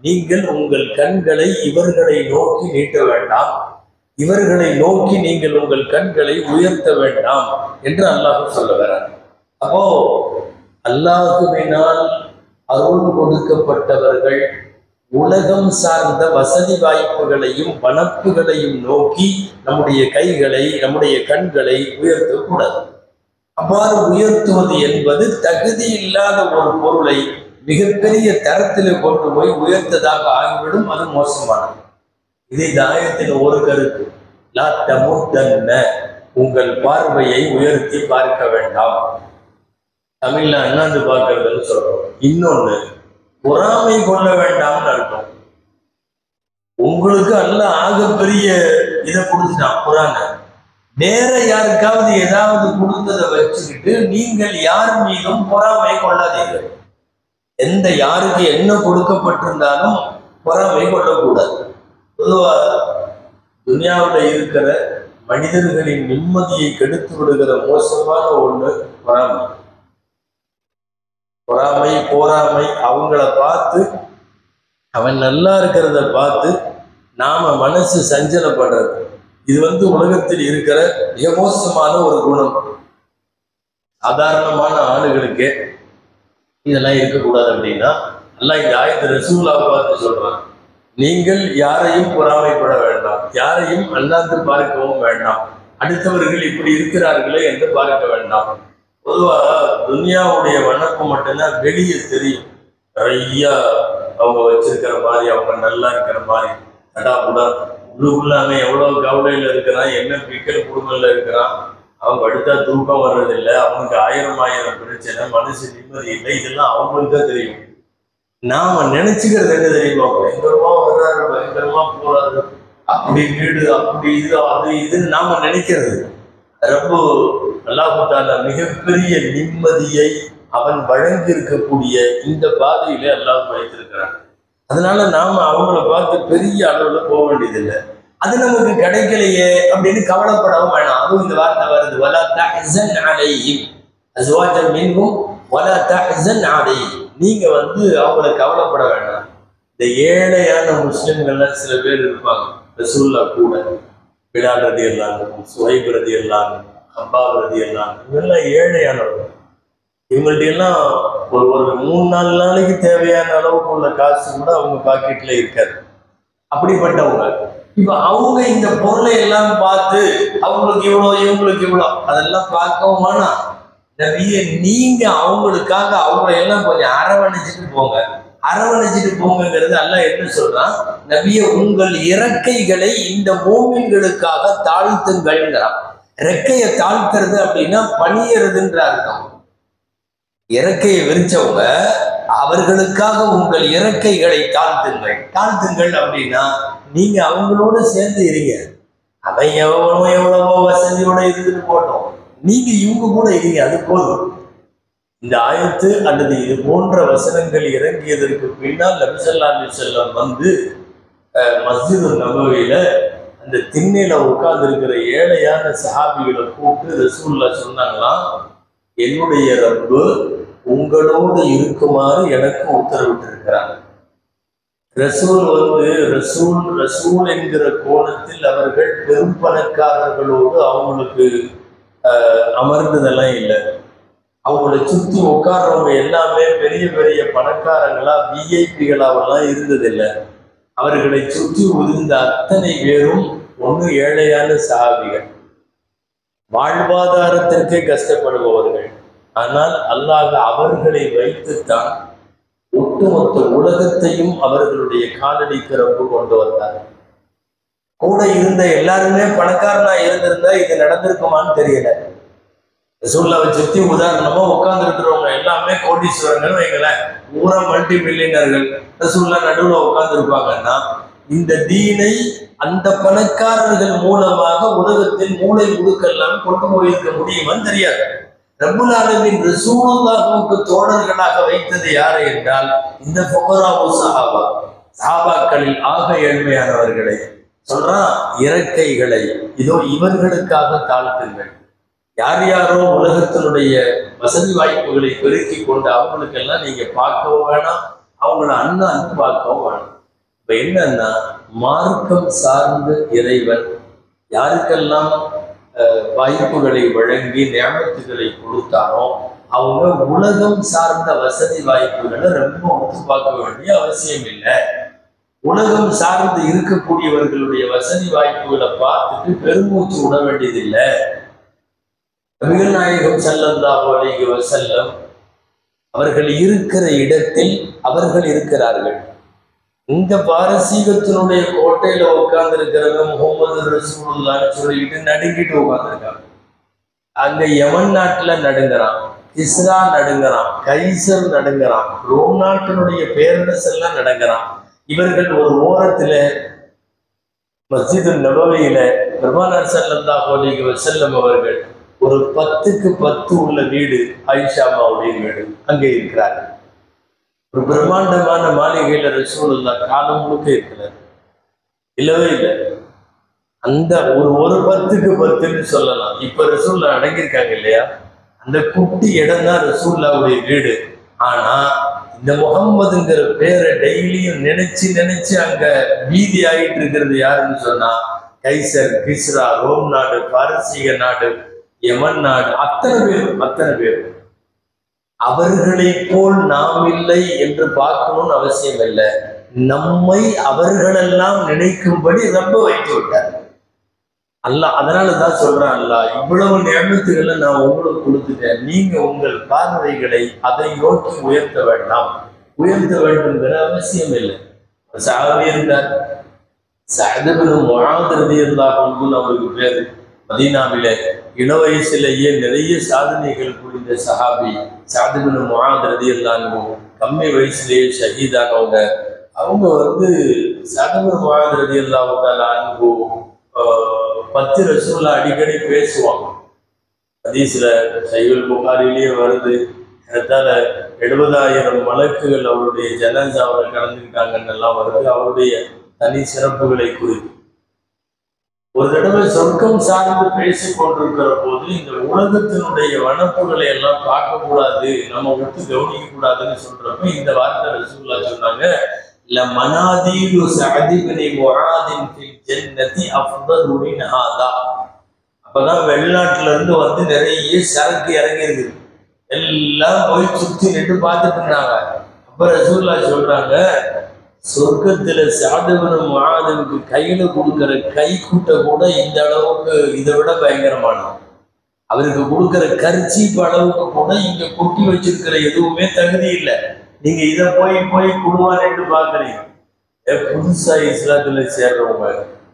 நீங்கள் உங்கள் கண்களை இவர்களை நோக்கி நீட்ட வேண்டாம் இவர்களை நோக்கி நீங்கள் உங்கள் கண்களை உயர்த்த வேண்டாம் என்று அல்லாஹ் சொல்ல வர்றார் அப்போ அல்லாஹுவினால் அருள் கொடுக்கப்பட்டவர்கள் உலகம் சார்ந்த வசதி வாய்ப்புகளையும் வனப்புகளையும் நோக்கி நம்முடைய கைகளை நம்முடைய கண்களை உயர்த்தக்கூடாது அவ்வாறு உயர்த்துவது என்பது தகுதி இல்லாத ஒரு பொருளை மிகப்பெரிய தரத்தில் கொண்டு போய் உயர்த்ததாக ஆகிவிடும் அது மோசமானது இது இந்த ஆயத்தின் ஒரு கருத்து லா தமுத்தன்ன உங்கள் பார்வையை உயர்த்தி பார்க்க வேண்டாம் தமிழ்ல அண்ணாந்து பார்க்கறதுன்னு சொல்றோம் இன்னொன்னு பொறாமை கொள்ள வேண்டாம்னு அர்த்தம் உங்களுக்கு அல்ல ஆகப்பெரிய இதை கொடுத்துட்டான் புறாங்க வேற யாருக்காவது ஏதாவது கொடுத்ததை வச்சுக்கிட்டு நீங்கள் யார் மீதும் பொறாமை கொள்ளாதீர்கள் எந்த யாருக்கு என்ன கொடுக்கப்பட்டிருந்தாலும் பொறாமை கொள்ளக்கூடாது பொதுவா துனியாவில் இருக்கிற மனிதர்களின் நிம்மதியை கெடுத்து விடுகிற மோசமான ஒண்ணு பொறாமை பொறாமை போராமை அவங்கள பார்த்து அவன் நல்லா இருக்கிறத பார்த்து நாம மனசு சஞ்சலப்படுறது இது வந்து உலகத்தில் இருக்கிற மிக மோசமான ஒரு குணம் சாதாரணமான ஆளுகளுக்கே இதெல்லாம் இருக்கக்கூடாது அப்படின்னா அல்லாஹ் இந்த ஆயத்து ரசூலாவை பார்த்து சொல்றான் நீங்கள் யாரையும் பொறாமைப்பட வேண்டாம் யாரையும் அண்ணாந்து பார்க்கவும் வேண்டாம் அடுத்தவர்கள் இப்படி இருக்கிறார்களே என்று பார்க்க வேண்டாம் பொதுவா துனியாவுடைய வணக்கம் மட்டும்தான் வெளியே தெரியும் நிறைய அவங்க வச்சிருக்கிற மாதிரி அவங்க நல்லா இருக்கிற மாதிரி தடாபுடா உள்ளுக்குள்ள அவன் எவ்வளவு கவலையில இருக்கிறான் என்ன பிக்கல் குடும்பம்ல இருக்கிறான் அவன் படுத்தா தூக்கம் வர்றதில்லை அவனுக்கு ஆயிரம் ஆயிரம் பிரச்சனை மனசு நிம்மதி இல்லை இதெல்லாம் அவங்களுக்கு தான் தெரியும் நாம நினைச்சுக்கிறது என்ன தெரியுமா பயங்கரமா வர்றாரு பயங்கரமா போறாரு அப்படி வீடு அப்படி இது அது இதுன்னு நாம நினைக்கிறது ரொம்ப அல்லாஹால மிகப்பெரிய நிம்மதியை அவன் வழங்கி இருக்கக்கூடிய இந்த பாதையிலே அல்லாஹ் வைத்திருக்கிறான் அதனால நாம அவங்கள பார்த்து பெரிய அளவுல போக வேண்டியதில்லை அது நமக்கு கிடைக்கலையே அப்படின்னு கவலைப்படவும் வேணாம் அதுவும் இந்த வார்த்தை வருது வலா தஹ்சன் அலைஹிம் அஸ்வாஜன் மின்ஹும் வலா தஹ்சன் அலைஹிம் நீங்க வந்து அவங்கள கவலைப்பட வேண்டாம் இந்த ஏழையான முஸ்லிம்கள்லாம் சில பேர் இருப்பாங்க ரசூல்லா கூட விடாடுறது எல்லாம் சுவைபிரதி எல்லாம் ஹப்பாபிரதி எல்லாம் இவங்கெல்லாம் ஏழையானவங்க இவங்கள்ட்ட எல்லாம் ஒரு ஒரு மூணு நாலு நாளைக்கு தேவையான அளவுக்கு உள்ள காசு கூட அவங்க பாக்கெட்ல இருக்காது அப்படிப்பட்டவங்க இப்ப அவங்க இந்த பொருளை எல்லாம் பார்த்து அவங்களுக்கு இவ்வளோ இவங்களுக்கு இவ்வளோ அதெல்லாம் பார்க்கவும் வேணாம் நபியே நீங்க அவங்களுக்காக அவங்களை எல்லாம் கொஞ்சம் அரவணைச்சிட்டு போங்க அரவணைச்சிட்டு போங்கிறது அல்லாஹ் என்ன சொல்றான் நபிய உங்கள் இறக்கைகளை இந்த மோமின்களுக்காக தாழ்த்துங்கள்ங்கிறான் ரெக்கையை தாழ்த்துறது அப்படின்னா பணியறதுன்ற அர்த்தம் இறக்கையை விரிச்சவங்க அவர்களுக்காக உங்கள் இறக்கைகளை தாழ்த்துங்கள் தாழ்த்துங்கள் அப்படின்னா நீங்க அவங்களோட சேர்ந்து இருங்க அவன் எவ்வளோ எவ்வளவோ வசதியோட இருந்துட்டு போட்டோம் நீங்க இவங்க கூட இருங்க அது போதும் இந்த ஆயத்து அல்லது இது போன்ற வசனங்கள் இறங்கியதற்கு பின்னால் நபிசல்லா செல்லம் வந்து அஹ், மஸ்ஜிது நபவியில அந்த திண்ணையில உட்கார்ந்து இருக்கிற ஏழையான சஹாபிகளை கூப்பிட்டு ரசூல்லா சொன்னாங்களாம் என்னுடைய ரப்பு உங்களோடு இருக்குமாறு எனக்கு உத்தரவிட்டிருக்கிறார் ரசூல் வந்து ரசூல் ரசூல் என்கிற கோணத்தில் அவர்கள் பெரும் பணக்காரர்களோடு அவங்களுக்கு அஹ், அமர்ந்ததெல்லாம் இல்லை அவங்கள சுத்தி உட்கார்றவங்க எல்லாமே பெரிய பெரிய பணக்காரங்களா விஐபிகளாவெல்லாம் இருந்ததில்லை அவர்களை சுற்றி உதிர்ந்த அத்தனை பேரும் ஒன்று ஏழையான சாபிகள் வாழ்வாதாரத்திற்கே கஷ்டப்படுபவர்கள் ஆனால் அல்லாஹ் அவர்களை வைத்துத்தான் ஒட்டுமொத்த உலகத்தையும் அவர்களுடைய காலடிக்கு ரப்பு கொண்டு வந்தார் கூட இருந்த எல்லாருமே பணக்காரனா இருந்திருந்தா இது நடந்திருக்குமான்னு தெரியல ரசூல்லாவை சுத்தி உதாரணமா உட்கார்ந்து இருக்கிறவங்க எல்லாமே கோடீஸ்வரர்கள் வைங்களேன் பூரா மல்டி மில்லியனர்கள் ரசூல்லா நடுவுல உட்கார்ந்து இருப்பாங்கன்னா இந்த தீனை அந்த பணக்காரர்கள் மூலமாக உலகத்தில் மூளை முடுக்கெல்லாம் கொண்டு போயிருக்க முடியுமான்னு தெரியாது ரப்புல் ஆலமின் ரசூலுல்லாஹுவுக்கு தோழர்களாக வைத்தது யாரை என்றால் இந்த புகராவு சஹாபா சஹாபாக்களில் ஆக ஏழ்மையானவர்களை சொல்றான் இறக்கைகளை இதோ இவர்களுக்காக தாழ்த்துங்கள் யார் யாரோ உலகத்தினுடைய வசதி வாய்ப்புகளை பெருக்கி கொண்டு அவங்களுக்கெல்லாம் நீங்க பார்க்கவும் வேணாம் அவங்கள அண்ணாந்து பார்க்கவும் வேணும் இப்ப என்னன்னா மார்க்கம் சார்ந்த இறைவன் யாருக்கெல்லாம் அஹ், வாய்ப்புகளை வழங்கி நியமத்துகளை கொடுத்தாரோ அவங்க உலகம் சார்ந்த வசதி வாய்ப்புகளை ரொம்ப ஒத்து பார்க்க வேண்டிய அவசியம் இல்லை உலகம் சார்ந்து இருக்கக்கூடியவர்களுடைய வசதி வாய்ப்புகளை பார்த்துட்டு பெருமூச்சு விட வேண்டியதில்லை நபிகள் நாயகம் ஸல்லல்லாஹு அலைஹி வஸல்லம் அவர்கள் இருக்கிற இடத்தில் அவர்கள் இருக்கிறார்கள் இந்த பாரசீகத்தினுடைய கோட்டையில உட்கார்ந்து இருக்கிறவங்க முகமது ரசூலுல்லான்னு சொல்லிக்கிட்டு நடுங்கிட்டு உட்கார்ந்துருக்காங்க அங்க யமன் நாட்டுல நடுங்குறான் கிஸ்ரா நடுங்குறான் கைசர் நடுங்குறான் ரோம் நாட்டினுடைய பேரரசு எல்லாம் நடுங்குறான் இவர்கள் ஒரு ஓரத்துல மஸ்ஜிது நபவியில பெருமானார் ஸல்லல்லாஹு அலைஹி வஸல்லம் அவர்கள் ஒரு பத்துக்கு பத்து உள்ள வீடு ஆயிஷா அம்மாவுடைய வீடு அங்கே இருக்கிறார்கள் ஒரு பிரம்மாண்டமான மாளிகையில ரசூலுல்லா காலம் முழுக்க இருக்கிறார் இல்லவே இல்லை அந்த ஒரு ஒரு பத்துக்கு பத்துன்னு சொல்லலாம் இப்ப ரசூல்லா அடங்கியிருக்காங்க இல்லையா அந்த குட்டி இடம் தான் ரசூல்லாவுடைய வீடு ஆனா இந்த முகம்மதுங்கிற பேரை டெய்லியும் நினைச்சு நினைச்சு அங்க பீதி ஆகிட்டு இருக்கிறது யாருன்னு சொன்னா கைசர் கிஸ்ரா ரோம் நாடு பாரசீக நாடு யமன் நாடு அத்தனை பேர் அத்தனை பேர் அவர்களை போல் நாம் இல்லை என்று பார்க்கணும்னு அவசியம் இல்லை நம்மை அவர்களெல்லாம் நினைக்கும்படி ரொம்ப வைத்து விட்டார் அல்லாஹ் அதனால தான் சொல்றேன் அல்லாஹ் இவ்வளவு நியமத்துகளை நான் உங்களுக்கு கொடுத்துட்டேன் நீங்க உங்கள் பார்வைகளை அதை நோக்கி உயர்த்த வேண்டாம் உயர்த்த வேண்டும்ங்கிற அவசியம் இல்லை சாவி இருந்தார் சதபின் முழாதிரதி இருந்தால் அவருக்கு பேரு மதீனாவிலே இள வயசுலேயே நிறைய சாதனைகள் புரிந்த சஹாபி சாதுபின் முகாதிரதி இருந்தாங்க கம்மி வயசுலேயே ஷஹீதானவங்க அவங்க வந்து சாதுபின் முகாதிரதி இல்லாமத்தால அன்பு பத்து ரசூல்லா அடிக்கடி பேசுவாங்க ஹதீஸ்ல சைவல் புகாரிலேயே வருது அதனால எழுபதாயிரம் வழக்குகள் அவருடைய ஜனாசாவில் கலந்துக்கிட்டாங்கன்னு எல்லாம் வருது அவருடைய தனி சிறப்புகளை குறித்து ஒரு தடவை சொர்க்கம் சார்ந்து பேசிக் கொண்டிருக்கிற போது இந்த உலகத்தினுடைய வனப்புகளை எல்லாம் பார்க்க கூடாது நம்ம விட்டு கவனிக்க கூடாதுன்னு சொல்றப்ப இந்த வார்த்தை ரசூல்லா சொன்னாங்க ல மனாதீலு சஅதிபினி முஆதின் ஃபில் ஜன்னதி அஃதலு மின் ஹாதா அப்பதான் வெளிநாட்டுல இருந்து வந்து நிறைய சரக்கு இறங்கி இருக்குது எல்லாம் போய் சுத்தி நின்று பார்த்துட்டு இருந்தாங்க அப்ப ரசூல்லா சொல்றாங்க சொர்க்கத்துல சாதவனும் மாதனுக்கு கையில கொடுக்கிற கை கூட்ட கூட இந்த அளவுக்கு இதை விட பயங்கரமானது அவருக்கு கொடுக்கிற கர்ச்சீப் அளவுக்கு கூட இங்க கொட்டி வச்சிருக்கிற எதுவுமே தகுதி இல்லை நீங்க இதை போய் போய் குடுவானேன்னு பாக்குறீங்க ஏ, புதுசா இஸ்லாத்துல சேர்றவங்க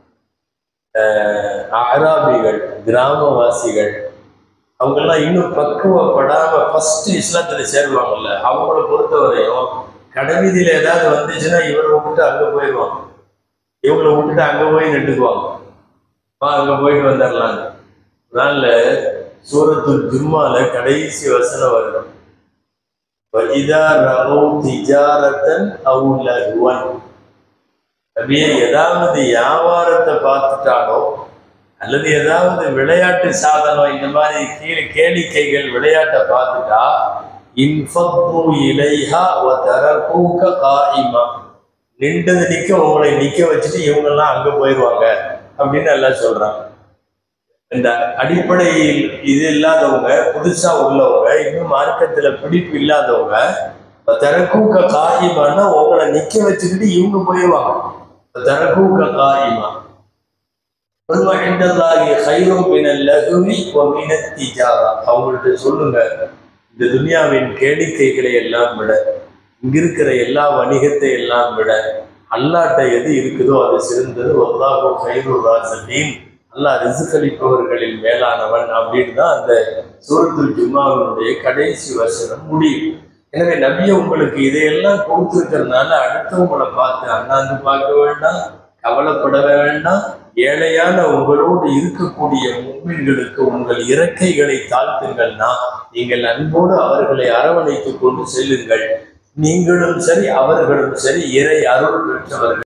அஹ், அராபிகள் கிராமவாசிகள் அவங்கெல்லாம் இன்னும் பக்குவப்படாம ஃபர்ஸ்ட் இஸ்லாத்துல சேருவாங்கல்ல அவங்கள பொறுத்தவரையும் கடைவீதியில ஏதாவது வந்துச்சுன்னா இவரை விட்டுட்டு அங்க போயிடுவாங்க இவங்களை விட்டுட்டு அங்க போய் நின்றுக்குவாங்க வா அங்க போயிட்டு வந்துடலாங்க அதனால சூரத்துல் ஜும்மால கடைசி வசனம் வருது வஇதா ரஹௌ திஜாரத்தன் அவு லஹ்வன் அப்படியே ஏதாவது வியாபாரத்தை பார்த்துட்டாலோ அல்லது ஏதாவது விளையாட்டு சாதனம் இந்த மாதிரி கீழே கேளிக்கைகள் விளையாட்டை பார்த்துட்டா இன்ஃபத்து இலைஹா வ தரகூக காயிமா நின்றது நிக்க உங்களை நிக்க வச்சுட்டு இவங்கெல்லாம் அங்க போயிடுவாங்க அப்படின்னு எல்லாம் சொல்றாங்க இந்த அடிப்படையில் இது இல்லாதவங்க புதுசா உள்ளவங்க இன்னும் மார்க்கத்துல பிடிப்பு இல்லாதவங்க தரக்கூக்க காயிமான்னா உங்களை நிக்க வச்சுக்கிட்டு இவங்க போயிடுவாங்க தரக்கூக்க காயிமா உண்மைண்டல்லாகி ஹைரும் மினல் லகுவி வ மினத் திஜாரா அவங்கள்ட்ட சொல்லுங்க இந்த துனியாவின் கேளிக்கைகளை எல்லாம் விட இங்கிருக்கிற எல்லா வணிகத்தை எல்லாம் விட அல்லாட்ட எது இருக்குதோ அது சிறந்தது ஒல்லாஹோ ஹைரு ராசலீன் அல்லாஹ் ரிசுக்களிப்பவர்களில் மேலானவன் அப்படின்னு தான் அந்த சூரத்துல் ஜும்மாவினுடைய கடைசி வசனம் முடியும் எனவே நபியை உங்களுக்கு இதையெல்லாம் கொடுத்துருக்கறதுனால அடுத்தவங்களை பார்த்து அண்ணாந்து பார்க்க வேண்டாம் கவலைப்பட வேண்டாம் ஏழையான உங்களோடு இருக்கக்கூடிய முன்மீன்களுக்கு உங்கள் இறக்கைகளை தாழ்த்துங்கள்னா நீங்கள் அன்போடு அவர்களை அரவணைத்துக் கொண்டு செல்லுங்கள் நீங்களும் சரி அவர்களும் சரி இறை அருள் பெற்றவர்கள்